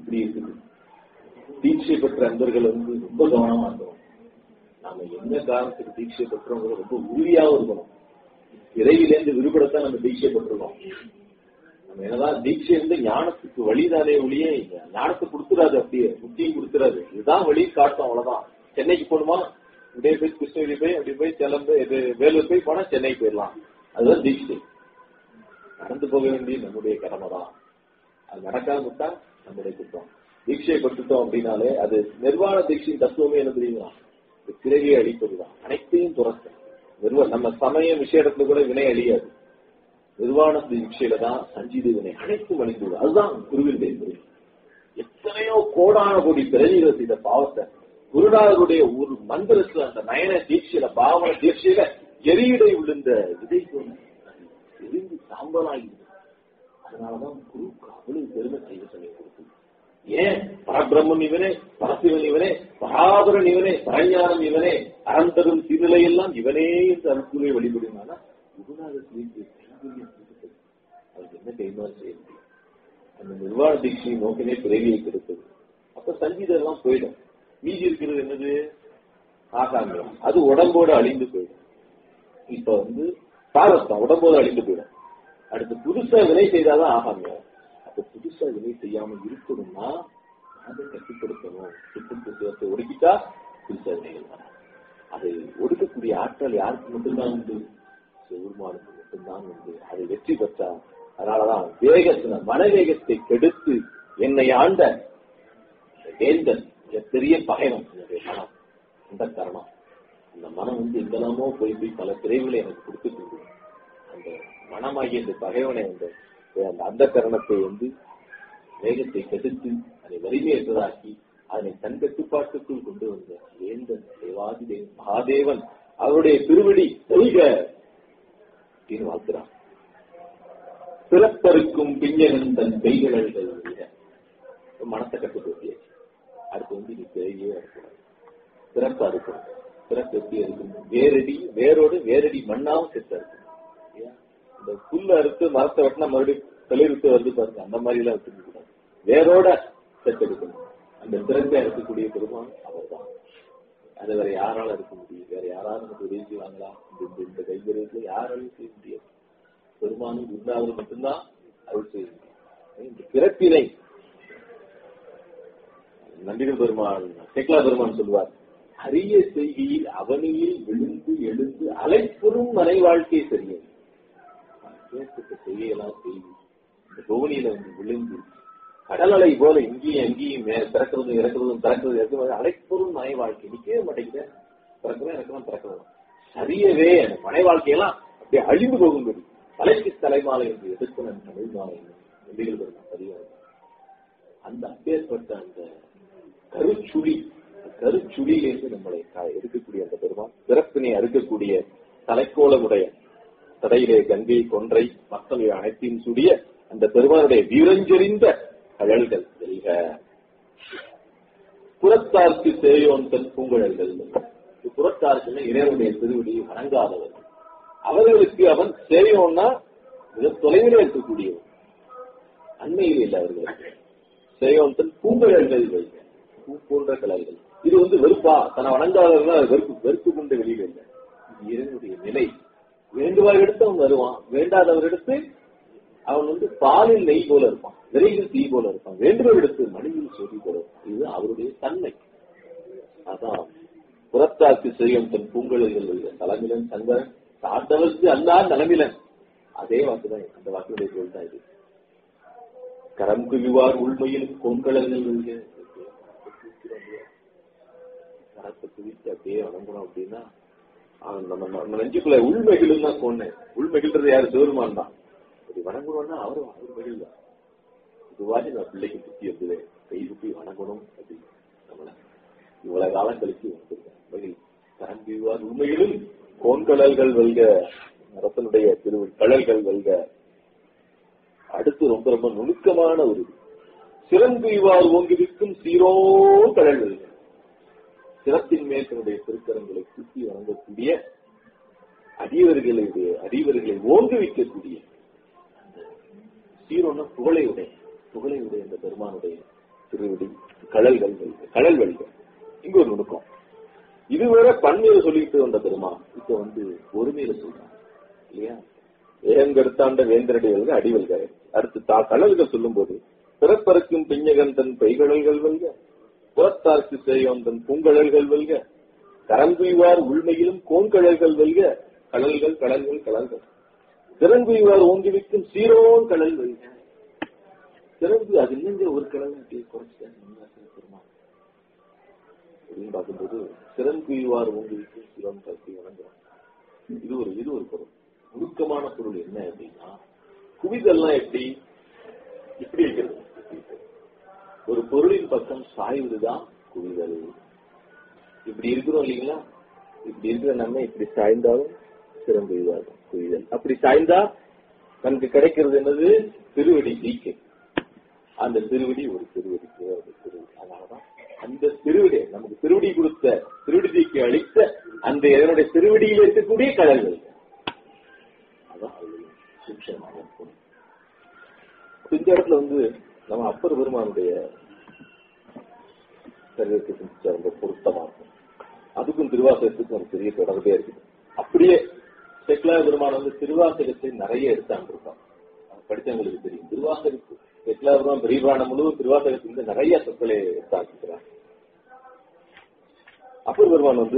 இப்படி இருக்குது தீட்சை பெற்ற அன்பர்கள் வந்து ரொம்ப கவனமா இருக்கணும் நாம என்ன காரணத்துக்கு தீட்சை பெற்றவங்க ரொம்ப உறுதியாகவும் இருக்கணும் இறைவிலேருந்து விடுபடத்தான் நம்ம தீட்சை பெற்றுள்ளோம் நம்ம என்னதான் தீட்சை வந்து ஞானத்துக்கு வழிதானே ஒழிய ஞானத்தை கொடுத்துடாது அப்படியே புத்தியும் கொடுத்துடாது இதுதான் வழி காட்டும் அவ்வளவுதான் சென்னைக்கு போகணுமா இப்படியே போய் கிருஷ்ணகிரி போய் அப்படி போய் சேலம் போய் இது வேலூர் போய் போனா சென்னை போயிடலாம் அதுதான் தீட்சை நடந்து போக வேண்டிய நம்முடைய கடமை தான் அது நடக்காம விட்டா நம்முடைய குற்றம் தீட்சை பெற்றுட்டோம் அப்படின்னாலே அது நிர்வாண தீட்சையின் தத்துவமே என்ன தெரியுங்களா இது பிறவியை அழிப்பதுதான் அனைத்தையும் துரத்த நிர்வ நம்ம சமயம் விஷயத்துல கூட வினை அழியாது நிர்வாண தீட்சையில தான் சஞ்சீத வினை அனைத்தும் அழிந்துவிடும் அதுதான் குருவினுடைய முறை எத்தனையோ கோடான கோடி பிறவிகள் செய்த பாவத்தை குருநாதருடைய ஒரு மந்திரத்துல அந்த நயன தீட்சையில பாவன தீட்சையில எரியிடை விழுந்த விதை போல எரிந்து சாம்பலாகி அதனாலதான் குருக்கு அவ்வளவு பெருமை செய்ய சொல்லி கொடுத்தது ஏன் பரபிரம்மன் இவனே பரசிவன் இவனே பராபரன் இவனே பரஞானம் இவனே அறந்தரும் திருநிலையெல்லாம் இவனே என்று அருக்குறை வழிபடுமானா குருநாத ஸ்ரீக்கு கைங்கரியம் கொடுத்தது அதுக்கு என்ன கைமாறு செய்ய முடியும் அந்த நிர்வாண தீட்சையை நோக்கினே பிறவியை கொடுத்தது அப்ப சங்கீதம் எல்லாம் போயிடும் மீதி இருக்கிறது என்னது ஆகாமியம் அது உடம்போடு அழிந்து போயிடும் இப்ப வந்து பாரஸ்தான் உடம்போடு அழிந்து போயிடும் அடுத்து புதுசா வினை செய்தாதான் ஆகாமியம் அப்ப புதுசா வினை செய்யாம இருக்கணும்னா அதை கட்டுப்படுத்தணும் சுற்றுப்புறத்தை ஒடுக்கிட்டா புதுசா வினைகள் வராது அதை ஒடுக்கக்கூடிய ஆற்றல் யாருக்கு மட்டும்தான் உண்டு சிவருமானுக்கு மட்டும்தான் உண்டு அதை வெற்றி பெற்றா அதனாலதான் வேகத்தின மனவேகத்தை கெடுத்து என்னை ஆண்ட வேந்தன் பெரிய பகைவன் என்னுடைய மனம் அந்த காரணம் அந்த மனம் வந்து எங்கெல்லாமோ போய் போய் பல பிரிவுகளை எனக்கு கொடுத்துட்டு அந்த மனமாகிய இந்த பகைவனை அந்த அந்த அந்த கரணத்தை வந்து வேகத்தை கெடுத்து அதை வலிமையற்றதாக்கி அதனை தன் கட்டுப்பாட்டுக்குள் கொண்டு வந்த வேந்தன் தேவாதி தேவன் மகாதேவன் அவருடைய திருவடி செல்க அப்படின்னு வாழ்த்துறான் பிறப்பருக்கும் பிஞ்சகன் தன் பெய்களல்கள் மனத்தை கட்டுப்படுத்தியாச்சு அடுத்து வந்து நீ பிறகியே இருக்கணும் பிறப்பா இருக்கணும் பிறப்பு எப்படி இருக்கணும் வேரடி வேரோடு வேரடி மண்ணாவும் செத்தா இருக்கணும் இந்த புல்ல அறுத்து மரத்தை வெட்டினா மறுபடியும் தெளிவிட்டு வருது பாருங்க அந்த மாதிரி எல்லாம் வச்சுக்க கூடாது வேரோட செத்தெடுக்கணும் அந்த பிறப்பை இருக்கக்கூடிய பெருமான் அவர் தான் அது வேற யாரால இருக்க முடியும் வேற யாராலும் நமக்கு உதவி செய்வாங்களா இந்த இந்த கைங்கரியத்துல யாராலையும் செய்ய முடியாது பெருமானும் குருநாதர் மட்டும்தான் அருள் செய்ய முடியும் இந்த பிறப்பினை நம்பிகள் பெருமான் சேக்கலா பெருமான் சொல்வார் அரிய செய்கையில் அவனியில் விழுந்து எழுந்து அலைப்புறும் மனை வாழ்க்கை தெரியும் கேட்கிட்ட செய்கையெல்லாம் செய்து இந்த கோவனியில வந்து விழுந்து கடல் அலை போல இங்கேயும் அங்கேயும் திறக்கிறதும் இறக்குறதும் திறக்கிறது இறக்குறது அலைப்பொருள் மனை வாழ்க்கை நிக்கவே மாட்டேங்குது திறக்கிறோம் இறக்கிறோம் திறக்கிறோம் சரியவே அந்த மனை வாழ்க்கையெல்லாம் அப்படியே அழிந்து போகும்படி தலைக்கு தலைமாலை என்று எதிர்க்கணும் தமிழ் மாலை நம்பிகள் பெருமான் பதிவாக அந்த அப்பேற்பட்ட அந்த கருச்சுழி கருச்சுழியிலிருந்து நம்மளை எடுக்கக்கூடிய அந்த பெருமான் பிறப்பினை அறுக்கக்கூடிய தலைக்கோலமுடைய தடையிலே கங்கை கொன்றை மக்கள் அனைத்தையும் சுடிய அந்த பெருமானுடைய வீரஞ்செறிந்த கழல்கள் செல்க புறத்தார்க்கு சேயோன் தன் பூங்குழல்கள் புறத்தார்க்குன்னு இறைவனுடைய திருவடியை வணங்காதவர் அவர்களுக்கு அவன் சேயோன்னா மிக தொலைவிலே இருக்கக்கூடியவன் அண்மையில் இல்லை அவர்களுக்கு சேயோன் தன் பூங்குழல்கள் வைக்க பூ போன்ற கலர்கள் இது வந்து வெறுப்பா தன்னை வணங்காதவர்கள் வெறுப்பு வெறுப்பு கொண்டு வெளியில இல்லை இது இறைவனுடைய நிலை வேண்டுவார் எடுத்து அவன் வருவான் வேண்டாதவர் எடுத்து அவன் வந்து பாலில் நெய் போல இருப்பான் விரைவில் தீ போல இருப்பான் வேண்டுவர் எடுத்து மணியில் சொல்லி போல இருப்பான் இது அவருடைய தன்மை அதான் புறத்தாக்கு செய்யும் தன் பூங்கொழிகள் தலைமிலன் சங்கரன் சார்ந்தவருக்கு அல்லா நலமிலன் அதே வாக்குதான் அந்த வாக்குடைய பொருள் தான் இது கரம் குவிவார் உள்மையிலும் கொங்கலங்கள் கரத்தை குவித்து அப்படியே வணங்கணும் அப்படின்னா நம்ம நம்ம நெஞ்சுக்குள்ள உள்மைகளும் தான் சொன்னேன் உள்மைகள்ன்றது யாரு சிவருமான் தான் அப்படி வணங்கணும்னா அவரும் அவர் மகிழ் தான் இதுவாடி நான் பிள்ளைக்கு புத்தி இருந்தது கை குப்பி வணங்கணும் அப்படின்னு நம்மள இவ்வளவு காலம் கழிச்சு வந்திருக்கேன் மகிழ் கரம்பிவார் உண்மையிலும் கோன்கடல்கள் வெல்க அரசனுடைய திரு கடல்கள் வெல்க அடுத்து ரொம்ப ரொம்ப நுணுக்கமான ஒரு சிறங்குவார் ஓங்குவிக்கும் சீரோ கடல் வெல்க சிரத்தின் மேல் தன்னுடைய திருக்கரங்களை சுற்றி வணங்கக்கூடிய அடியவர்களுடைய அடியவர்களை ஓங்குவிக்கக்கூடிய அந்த சீரோன புகழையுடைய புகழையுடைய அந்த பெருமானுடைய திருவடி கடல்கள் வெல்க கடல் வெல்க இங்க ஒரு நுணுக்கம் இதுவரை பன்மையில சொல்லிட்டு வந்த பெருமான் இப்ப வந்து ஒருமையில சொல்றான் இல்லையா ஏங்கெடுத்தாண்ட வேந்தரடி வெல்க அடிவல்க அடுத்து தா கடல்கள் சொல்லும் போது பிறப்பறக்கும் பிஞ்சகன் தன் பெய்கடல்கள் வெல்க புறத்தார்க்கு செய்யோன் தன் பூங்கடல்கள் வெல்க கரங்குய்வார் உள்மையிலும் கோண்கடல்கள் வெல்க கடல்கள் கடல்கள் கடல்கள் திறங்குய்வார் ஓங்கி வைக்கும் சீரோன் கடல் வெல்க திறந்து அது இல்லைங்க ஒரு கடல் அப்படியே குறைச்சிட்டாங்க பெருமாள் அப்படின்னு பார்க்கும்போது திறங்குய்வார் ஓங்கி வைக்கும் சீரோன் கல்வி வணங்குறாங்க இது ஒரு இது ஒரு பொருள் நுணுக்கமான பொருள் என்ன அப்படின்னா குவிதெல்லாம் எப்படி இப்படி இருக்கிறது ஒரு பொருளின் பக்கம் சாய்வதுதான் குவிதல் இப்படி இருக்கிறோம் இல்லைங்களா இப்படி இருக்கிற நம்ம இப்படி சாய்ந்தாலும் சிறந்து இதுவாகும் குவிதல் அப்படி சாய்ந்தா நமக்கு கிடைக்கிறது என்னது திருவடி தீக்கு அந்த திருவடி ஒரு திருவடி ஒரு திருவடி அதனாலதான் அந்த திருவடி நமக்கு திருவடி கொடுத்த திருவடி தீக்கு அளித்த அந்த இதனுடைய திருவடியில் இருக்கக்கூடிய கடல்கள் அதான் அதுல சூக்ஷமான பொருள். இந்த இடத்துல வந்து நம்ம அப்பர் பெருமானுடைய சரீரத்தை சிந்திச்சா ரொம்ப பொருத்தமா இருக்கும் அதுக்கும் திருவாசகத்துக்கும் ஒரு பெரிய தொடர்பே இருக்குது அப்படியே செக்லா பெருமான் வந்து திருவாசகத்தை நிறைய எடுத்தாங்க இருக்கான் படித்தவங்களுக்கு தெரியும் திருவாசகத்து செக்லா பெருமான் பெரியபாடம் முழுவதும் திருவாசகத்திலிருந்து நிறைய சொற்களை எடுத்தாக்கிறார் அப்பர் பெருமான் வந்து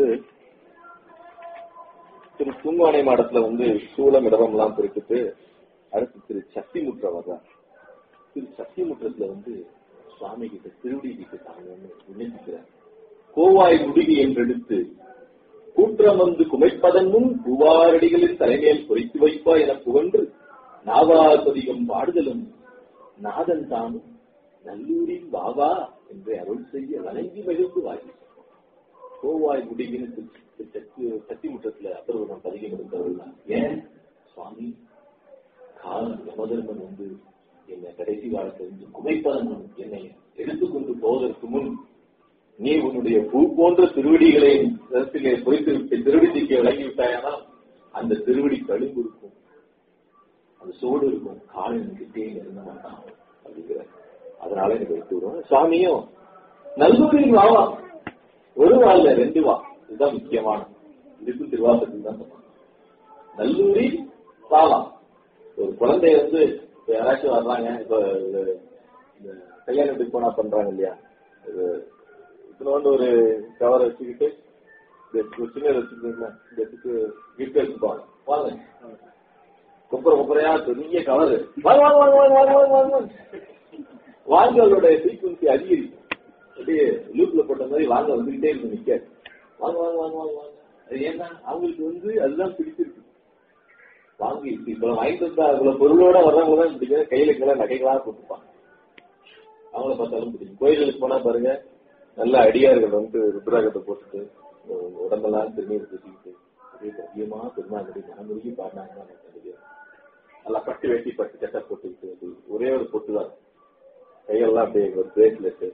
திரு தூங்கானை மாடத்துல வந்து சூளம் இடரம் எல்லாம் பிரித்துட்டு அடுத்து திரு சக்திமுற்ற வர்றார் திரு சக்திமுற்றத்துல வந்து சுவாமி கிட்ட திருவடி கிட்ட தாங்கன்னு விண்ணப்பிக்கிறார் கோவாய் முடிகி என்றெடுத்து கூற்றம் வந்து குமைப்பதன் முன் பூவாரடிகளின் தலைமையில் குறித்து வைப்பா என புகன்று நாவாபதிகம் பாடுதலும் நாதன் தானும் நல்லூரின் வாவா என்று அருள் செய்ய வணங்கி மகிழ்ந்து வாங்கி கோவாய் முடிகின்னு சக்தி சக்தி முற்றத்துல அப்பருவம் பதிகம் எடுத்தவர்கள் ஏன் சுவாமி காலம் யமதர்மன் வந்து என்னை கடைசி காலத்தில் இருந்து குமைப்பதன் முன் என்னை எடுத்துக்கொண்டு போவதற்கு முன் நீ உன்னுடைய பூ போன்ற திருவடிகளை கருத்திலே பொய்த்து விட்டு திருவடிக்கு விளங்கிவிட்டாயானால் அந்த திருவடி கழும்பு இருக்கும் அந்த சோடு இருக்கும் காலின் கிட்டே இருந்த மாட்டான் அப்படிங்கிற அதனால எனக்கு வைத்து விடுவோம் சுவாமியும் நல்லூரின் வாவா ஒரு வாழ்ல ரெண்டு வா இதுதான் முக்கியமான இதுக்கும் திருவாசத்துக்கு தான் சொன்னாங்க நல்லூரி வாவா ஒரு குழந்தைய வந்து இப்ப யாராச்சும் வர்றாங்க இப்ப இது, இந்த கல்யாணத்துக்கு போனா பண்றாங்க இல்லையா இது இத்தனோண்டு ஒரு கவரை வச்சுக்கிட்டு இந்த ஒரு சின்ன வச்சுக்கிட்டு இந்த இதுக்கு கிஃப்ட் எடுத்துப்பாங்க வாங்க குப்புற குப்புறையா பெரிய கவரு வாங்க வாங்க வாங்க வாங்க வாங்க வாங்க வாங்க வாங்க வாங்க அதோட ஃப்ரீக்வன்சி அதிகரிக்கும் அப்படியே லூப்ல போட்ட மாதிரி வாங்க வந்துகிட்டே இருக்கும் நிக்காது வாங்க வாங்க வாங்க வாங்க வாங்க அது ஏன்னா அவங்களுக்கு வந்து அதுதான் பிடிச்சிருக்கு வாங்கி இப்ப வாங்கிட்டு வந்தா அவ்வளவு பொருளோட வர்றவங்க தான் பிடிக்கும் கையில கீழே நகைகளா போட்டுப்பாங்க அவங்கள பார்த்தாலும் பிடிக்கும் கோயில்களுக்கு போனா பாருங்க நல்ல அடியார்கள் வந்து ருத்ராகத்தை போட்டுட்டு உ- உடம்பெல்லாம் திருநீர் பூசிக்கிட்டு அப்படியே தைரியமா திருநாள் மனமுருகி பாடினாங்கன்னா எனக்கு தெரியும் நல்லா பட்டு வெட்டி பட்டு சட்டை போட்டுக்கிட்டு அது ஒரே ஒரு பொட்டு தான் கையெல்லாம் அப்படியே ஒரு பிரேஸ்லெட்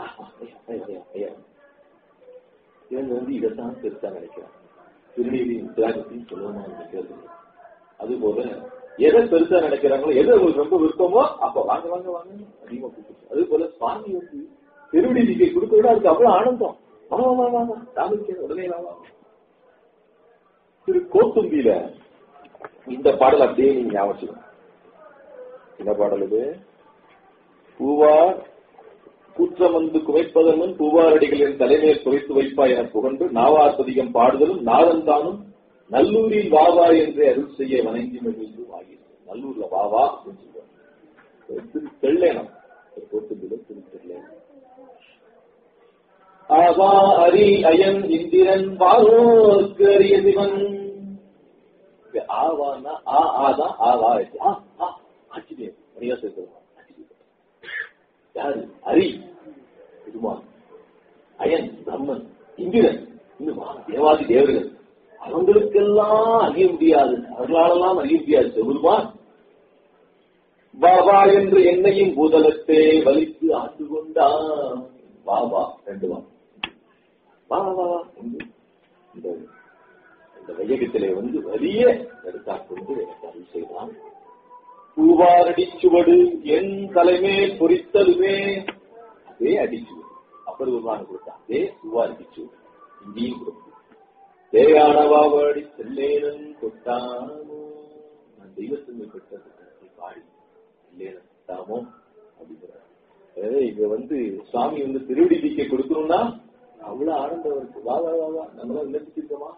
இவங்க வந்து இதைத்தான் பெருசா நினைக்கிறாங்க திருநீதி திராகத்தையும் சொல்லுவோமா நினைக்கிறது அது போல எதை பெருசா நினைக்கிறாங்களோ எது அவங்களுக்கு ரொம்ப விருப்பமோ அப்ப வாங்க வாங்க வாங்க அதிகமா கூப்பிட்டு அது போல சுவாமி வந்து திருவிடி நீக்கை கொடுக்க விட அதுக்கு அவ்வளவு ஆனந்தம் வாங்க வாங்க வாங்க சாமிக்கு உடனே வா, வா திரு கோத்தும்பியில இந்த பாடல் அப்படியே நீங்க ஞாபகம் வச்சுக்கணும். என்ன பாடல் இது பூவார் கூற்றம் வந்து குவைப்பதன் முன் பூவாரடிகளின் தலைமையில் குறைத்து வைப்பா என புகன்று நாவார்பதிகம் பாடுதலும் நாதந்தானும் நல்லூரில் வாவா என்று அருள் செய்ய வணங்கி மகிழ்ந்து வாங்கியது நல்லூர்ல வாவா அப்படின்னு சொல்லுவாங்க திரு தெள்ளேனம் கோத்தும்பியில திரு தெள்ளேனம் ஆவா அரி அயன் இந்திரன் வாரோர்க்கு அரிய சிவன் இங்க ஆவான்னா ஆ ஆதான் ஆவா ஆயிடுச்சு. ஆ ஆ ஆச்சரியம் நிறைய சேர்க்கிறோம் யாரு அரி பெருமான் அயன் பிரம்மன் இந்திரன் இன்னும் வா, தேவாதி தேவர்கள் அவங்களுக்கெல்லாம் அறிய முடியாது அவர்களாலெல்லாம் அறிய முடியாது பெருமான் பாபா என்று என்னையும் பூதலத்தை வலித்து ஆண்டு கொண்டான் பாபா ரெண்டு வா வா வா வா என்று இந்த இந்த வையகத்திலே வந்து வலிய எடுத்தாற் கொண்டு எனக்கு அருள் செய்தான் பூவாரடி சுவடு என் தலைமேல் பொறித்தலுமே அதே அடிச்சு அப்படி உருவான கொடுத்தா அதே சுவா அடிச்சு இங்கேயும் கொடுக்கும் தேயானவாடி செல்லேனன் கொட்டாமோ நான் தெய்வத்தன்மை பெற்றது பாடி செல்லேனன் கொட்டாமோ அப்படிங்கிறார் அதாவது இங்க வந்து சுவாமி வந்து திருவடி தீக்கை கொடுக்கணும்னா அவ்வளவு ஆனந்தம் இருக்கு வா வா வா வா நம்மளாம் விண்ணப்பிச்சிருக்கோமா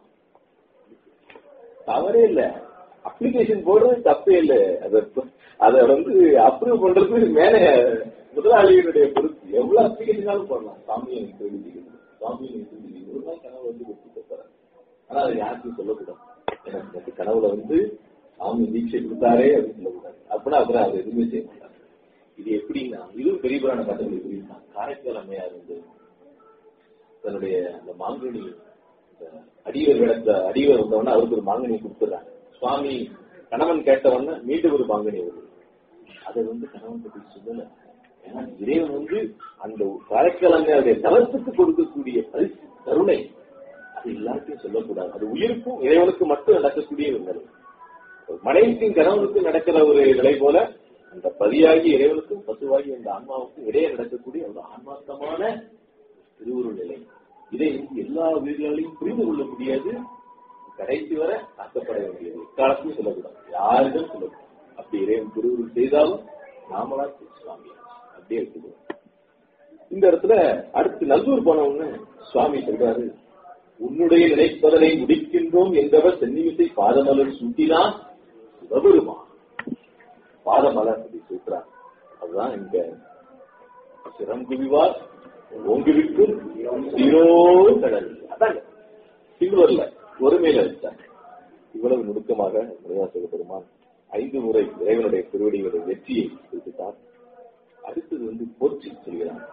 தவறே இல்ல அப்ளிகேஷன் போடுறது தப்பே இல்ல அத அத வந்து அப்ரூவ் பண்றது மேல முதலாளியினுடைய பொறுப்பு எவ்வளவு அப்ளிகேஷனாலும் போடலாம் சாமியை எனக்கு திருவடி தீக்கை கொடு. சாமியை எனக்கு திருவடி தீக்கை கொடு. ஒரு நாள் கனவு வந்து கொடுத்து போறாரு ஆனா அதை யாருக்கும் சொல்லக்கூடாது எனக்கு நேத்து கனவுல வந்து சாமி தீட்சை கொடுத்தாரே அப்படின்னு சொல்லக்கூடாது அப்படின்னா அப்புறம் அவர் எதுவுமே செய்ய மாட்டாங்க இது எப்படின்னா இதுவும் பெரிய புராண கட்டளை எப்படின்னா காரைக்கால் அம்மையார் வந்து தன்னுடைய அந்த மாங்கனி இந்த அடிவர் விடத்த அடிவர் வந்தவொடனே அவருக்கு ஒரு மாங்கனி கொடுத்துறாங்க சுவாமி கணவன் கேட்டவொடனே மீண்டும் ஒரு மாங்கனி வருது அதை வந்து கணவன் பற்றி சொல்லல ஏன்னா இறைவன் வந்து அந்த காரைக்கால் அம்மையாருடைய தளத்துக்கு கொடுக்கக்கூடிய பரிசு கருணை அது எல்லாத்தையும் சொல்லக்கூடாது அது உயிருக்கும் இறைவனுக்கு மட்டும் நடக்கக்கூடிய ஒரு நிலை ஒரு மனைவிக்கும் கணவனுக்கும் நடக்கிற ஒரு நிலை போல அந்த பதியாகி இறைவனுக்கும் பசுவாகி அந்த ஆன்மாவுக்கும் இடையே நடக்கக்கூடிய ஒரு ஆன்மார்த்தமான திருவுருள் நிலை இதை வந்து எல்லா உயிர்களாலையும் புரிந்து கொள்ள முடியாது கடைசி வரை ஆக்கப்பட வேண்டியது இக்காலத்தையும் சொல்லக்கூடாது யாருக்கும் சொல்லக்கூடாது அப்படி இறைவன் திருவுருள் செய்தாலும் நாமளா சுவாமி அப்படியே எடுத்துக்குவோம் இந்த இடத்துல அடுத்து நல்லூர் போன உடனே சுவாமி சொல்றாரு உன்னுடைய நினைப்பதனை முடிக்கின்றோம் என்றவர் சென்னிமிசை பாதமலர் சூட்டினான் சிவபெருமா பாதமலர் அப்படி சூட்டுறார் அதுதான் இங்க சிரம் குவிவார் ஓங்குவிக்கும் சீரோ கடல் அதாங்க சில்வர்ல ஒருமையில வச்சாங்க இவ்வளவு நுணுக்கமாக முருகாசக பெருமான் ஐந்து முறை இறைவனுடைய திருவடிகளுடைய வெற்றியை குறிப்பிட்டார் அடுத்தது வந்து போற்றி சொல்கிறார்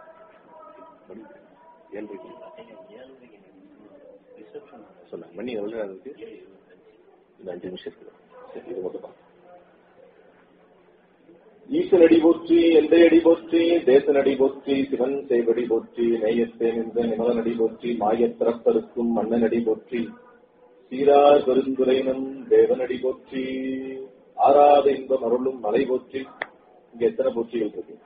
ஏழு சொன்னாங்க மணி எவ்வளவு நேரம் இருக்கு இந்த அஞ்சு நிமிஷம் இருக்கு சரி இது மட்டும் தான் ஈசனடி போற்றி எந்தை அடி போற்றி தேசனடி போற்றி சிவன் சேவடி போற்றி நேயத்தே நின்ற நிமலனடி போற்றி மாயத் பிறப்பருக்கும் மன்னனடி போற்றி சீரார் பெருந்துரையினம் தேவனடி போற்றி ஆறாத இன்பம் அருளும் மலை போற்றி இங்க எத்தனை போற்றிகள் இருக்கு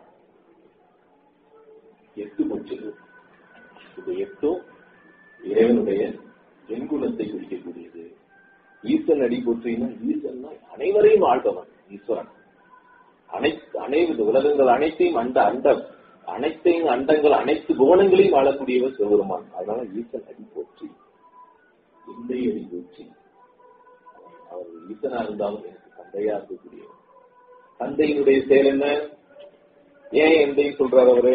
எட்டு போற்றிகள் இது எட்டும் இறைவனுடைய எண்குணத்தை குறிக்கக்கூடியது ஈசன் அடி போற்றினா ஈசன்னா அனைவரையும் ஆள்பவன் ஈஸ்வரன் அனைத்து அனைத்து உலகங்கள் அனைத்தையும் அண்ட அண்ட அனைத்தையும் அண்டங்கள் அனைத்து புவனங்களையும் ஆளக்கூடியவர் சிவபெருமான் அதனால ஈசன் அடி போற்றி எந்தை அடி போற்றி அவர் ஈசனா இருந்தாலும் எனக்கு தந்தையா இருக்கக்கூடியவர் தந்தையினுடைய செயல் என்ன ஏன் எந்தையும் சொல்றாரு அவரு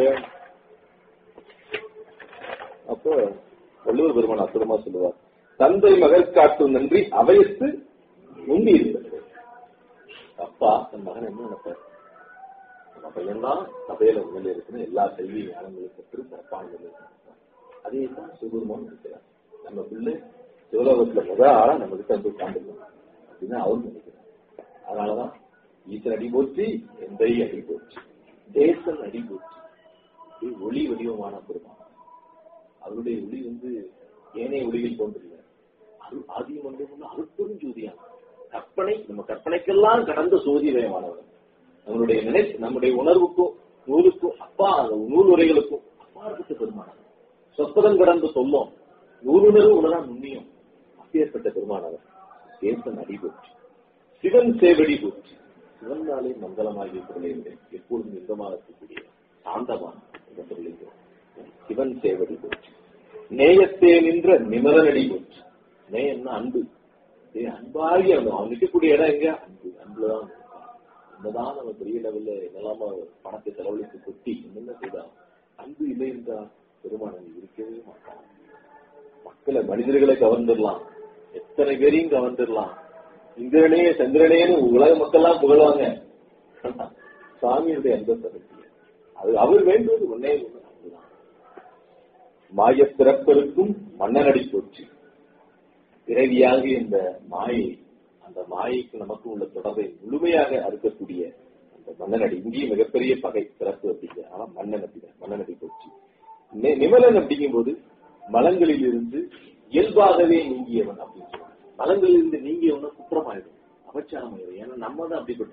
அப்போ வள்ளுவர் பெருமான் அற்புதமா சொல்லுவார் தந்தை மகள் காட்டும் நன்றி அவையத்து முந்தி இருக்கிறது அப்பா தன் மகன் என்ன நினைப்பார் நம்ம பையன் தான் சபையில உள்ள இருக்கணும் எல்லா கல்வி ஞானங்களும் பெற்று சிறப்பான நிலையில் இருக்கணும். அதே தான் சிவபெருமான் இருக்கிறார் நம்ம பிள்ளை சிவலோகத்துல முத ஆளா நம்ம கிட்ட வந்து உட்காந்துருக்கணும் அப்படின்னு அவரும் நினைக்கிறார் அதனாலதான் ஈசன் அடி போற்றி எந்தை அடி போற்றி தேசன் அடி போற்றி இது ஒளி வடிவமான பெருமான் அவருடைய ஒளி வந்து ஏனைய ஒளியில் போன்றில்லை அது ஆதியம் வந்து அருட்பெரும் ஜோதியான கற்பனை நம்ம கற்பனைக்கெல்லாம் கடந்த சோதிவயமானவர் நம்மளுடைய நினை நம்முடைய உணர்வுக்கும் நூலுக்கும் அப்பா அந்த நூல் உரைகளுக்கும் அப்பாற்பட்ட பெருமானவர் சொற்பதம் கடந்து சொல்லும் நூறுணர்வு உணரா நுண்ணியம் அப்பேற்பட்ட பெருமானவர் தேசன் அடிபோற்றி சிவன் சேவடி போற்றி சிவனாலே மங்களமாகிய பொருளை எப்பொழுதும் இன்பமாக இருக்கக்கூடிய சாந்தமான இந்த பொருளை சிவன் சேவடி போற்றி நேயத்தே நின்ற நிமலனடி போற்றி நேயம்னா அன்பு ஏய், அன்பாகி அவன் அவன் நிற்கக்கூடிய இடம் எங்க அன்பு அன்புலதான் இருப்பான். என்னதான் நம்ம பெரிய லெவல்ல என்னெல்லாம பணத்தை செலவழித்து கொட்டி என்னென்ன செய்தான் அன்பு இல்லை என்றால் பெருமானம் இருக்கவே மாட்டான் மக்களை மனிதர்களை கவர்ந்துடலாம் எத்தனை பேரையும் கவர்ந்துடலாம் இந்திரனே சந்திரனேன்னு உலக மக்கள்லாம் புகழ்வாங்க சுவாமியுடைய அன்பை தரக்கூடிய அது அவர் வேண்டுவது ஒன்னே ஒண்ணு அன்புதான் மாய பிறப்பருக்கும் மன்னனடி போச்சு பிறவியாக இந்த மாயை அந்த மாயைக்கு நமக்கு உள்ள தொடர்பை முழுமையாக அறுக்கக்கூடிய அந்த மன்னனடி இங்கேயும் மிகப்பெரிய பகை பிறப்பு அப்படிங்க ஆனா மன்னன் அப்படிங்க மன்னனடி போச்சு நி- நிமலன் அப்படிங்கும்போது மலங்களில் இருந்து இயல்பாகவே நீங்கியவன் அப்படின்னு சொல்லுவாங்க மலங்களில் இருந்து நீங்கியவன குற்றமாயிடும் அபச்சாரமாயிடும் ஏன்னா நம்ம தான் அப்படிப்பட்டவன்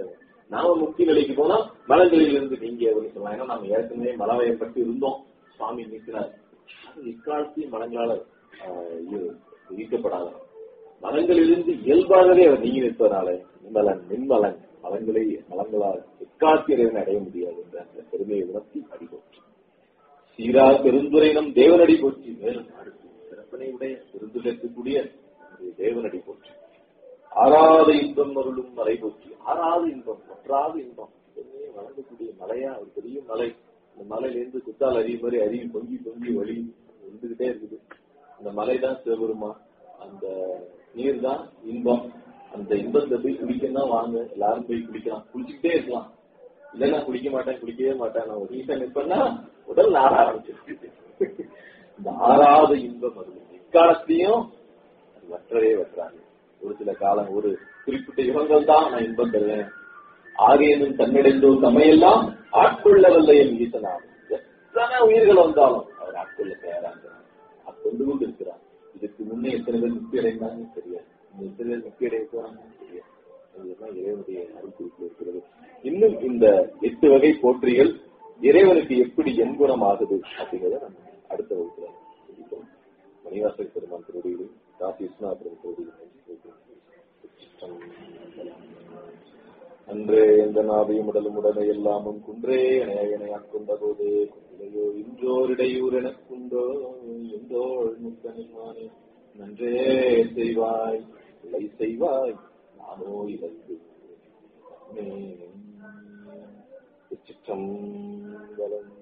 நாம முக்தி நிலைக்கு போனா மலங்களில் இருந்து நீங்க அப்படின்னு சொல்லலாம் ஏன்னா நாம ஏற்கனவே மலவயப்பட்டு இருந்தோம் சுவாமி நீக்கினார் அது இக்காலத்தையும் மலங்களால ஈர்க்கப்படாத மலங்களிலிருந்து இயல்பாகவே அவர் நீங்கி நிற்பதனால நிம்மலன் நின்மலன் மலங்களை மலங்களால் எக்காத்தியரை அடைய முடியாது என்ற அந்த பெருமையை உணர்த்தி அடிபோச்சு சீரா பெருந்துரை நம் தேவனடி போற்றி மேலும் அடுத்து சிறப்பனை உடைய பெருந்துரைக்கக்கூடிய நம்முடைய தேவனடி போற்றி ஆறாத இன்பம் அருளும் மலை போற்றி ஆறாத இன்பம் ஒற்றாத இன்பம் எப்பவுமே வளர்ந்தக்கூடிய மலையா ஒரு பெரிய மலை இந்த மலையிலேருந்து குத்தால் அருவி மாதிரி அருவி பொங்கி பொங்கி வழி வந்துகிட்டே இருக்குது அந்த மலை தான் சிவபெருமா அந்த நீர் தான் இன்பம் அந்த இன்பத்தை போய் குடிக்கணும் வாங்க எல்லாரும் போய் குடிக்கலாம் குளிச்சுக்கிட்டே இருக்கலாம் இல்லைன்னா குடிக்க மாட்டேன் குடிக்கவே மாட்டேன் நான் ஒரு ஈசன் நிற்பேன்னா உடல் நார ஆரம்பிச்சிருக்கு இந்த ஆறாத இன்பம் அது இக்காலத்தையும் அது வற்றவே வற்றாது ஒரு சில காலம் ஒரு குறிப்பிட்ட யுகங்கள் தான் நான் இன்பம் தருவேன் ஆகியனும் தன்னிடைந்தோர் தம்மையெல்லாம் ஆட்கொள்ள வல்ல என் ஈசனாகும் எத்தனை உயிர்கள் வந்தாலும் அவர் ஆட்கொள்ள தயாராக ஆட்கொண்டு கொண்டு இருக்கிறார் இதுக்கு முன்னே எத்தனை பேர் முக்தி அடைந்தாங்க தெரியாது இன்னும் எத்தனை பேர் முக்தி அடைய போறாங்கன்னு தெரியாது இதெல்லாம் இறைவனுடைய அருள்குறிப்பில் இருக்கிறது இன்னும் இந்த எட்டு வகை போற்றிகள் இறைவனுக்கு எப்படி எண்குணம் ஆகுது அப்படிங்கிறத நம்ம அடுத்த வகுப்புல சிந்திப்போம் மணிவாசல் பெருமான் திருடியிலும் காசி விஸ்வநாதன் திருடியிலும் அன்றே எந்த நாவையும் உடலும் உடலை எல்லாமும் குன்றே இணையாக் கொண்ட போது குன்றிலையோ இன்றோர் இடையூர் எனக்குண்டோ எந்தோள் முக்கனிமானே நன்றே செய்வாய் இல்லை செய்வாய் நானோ இழந்து சிற்றம்பலம்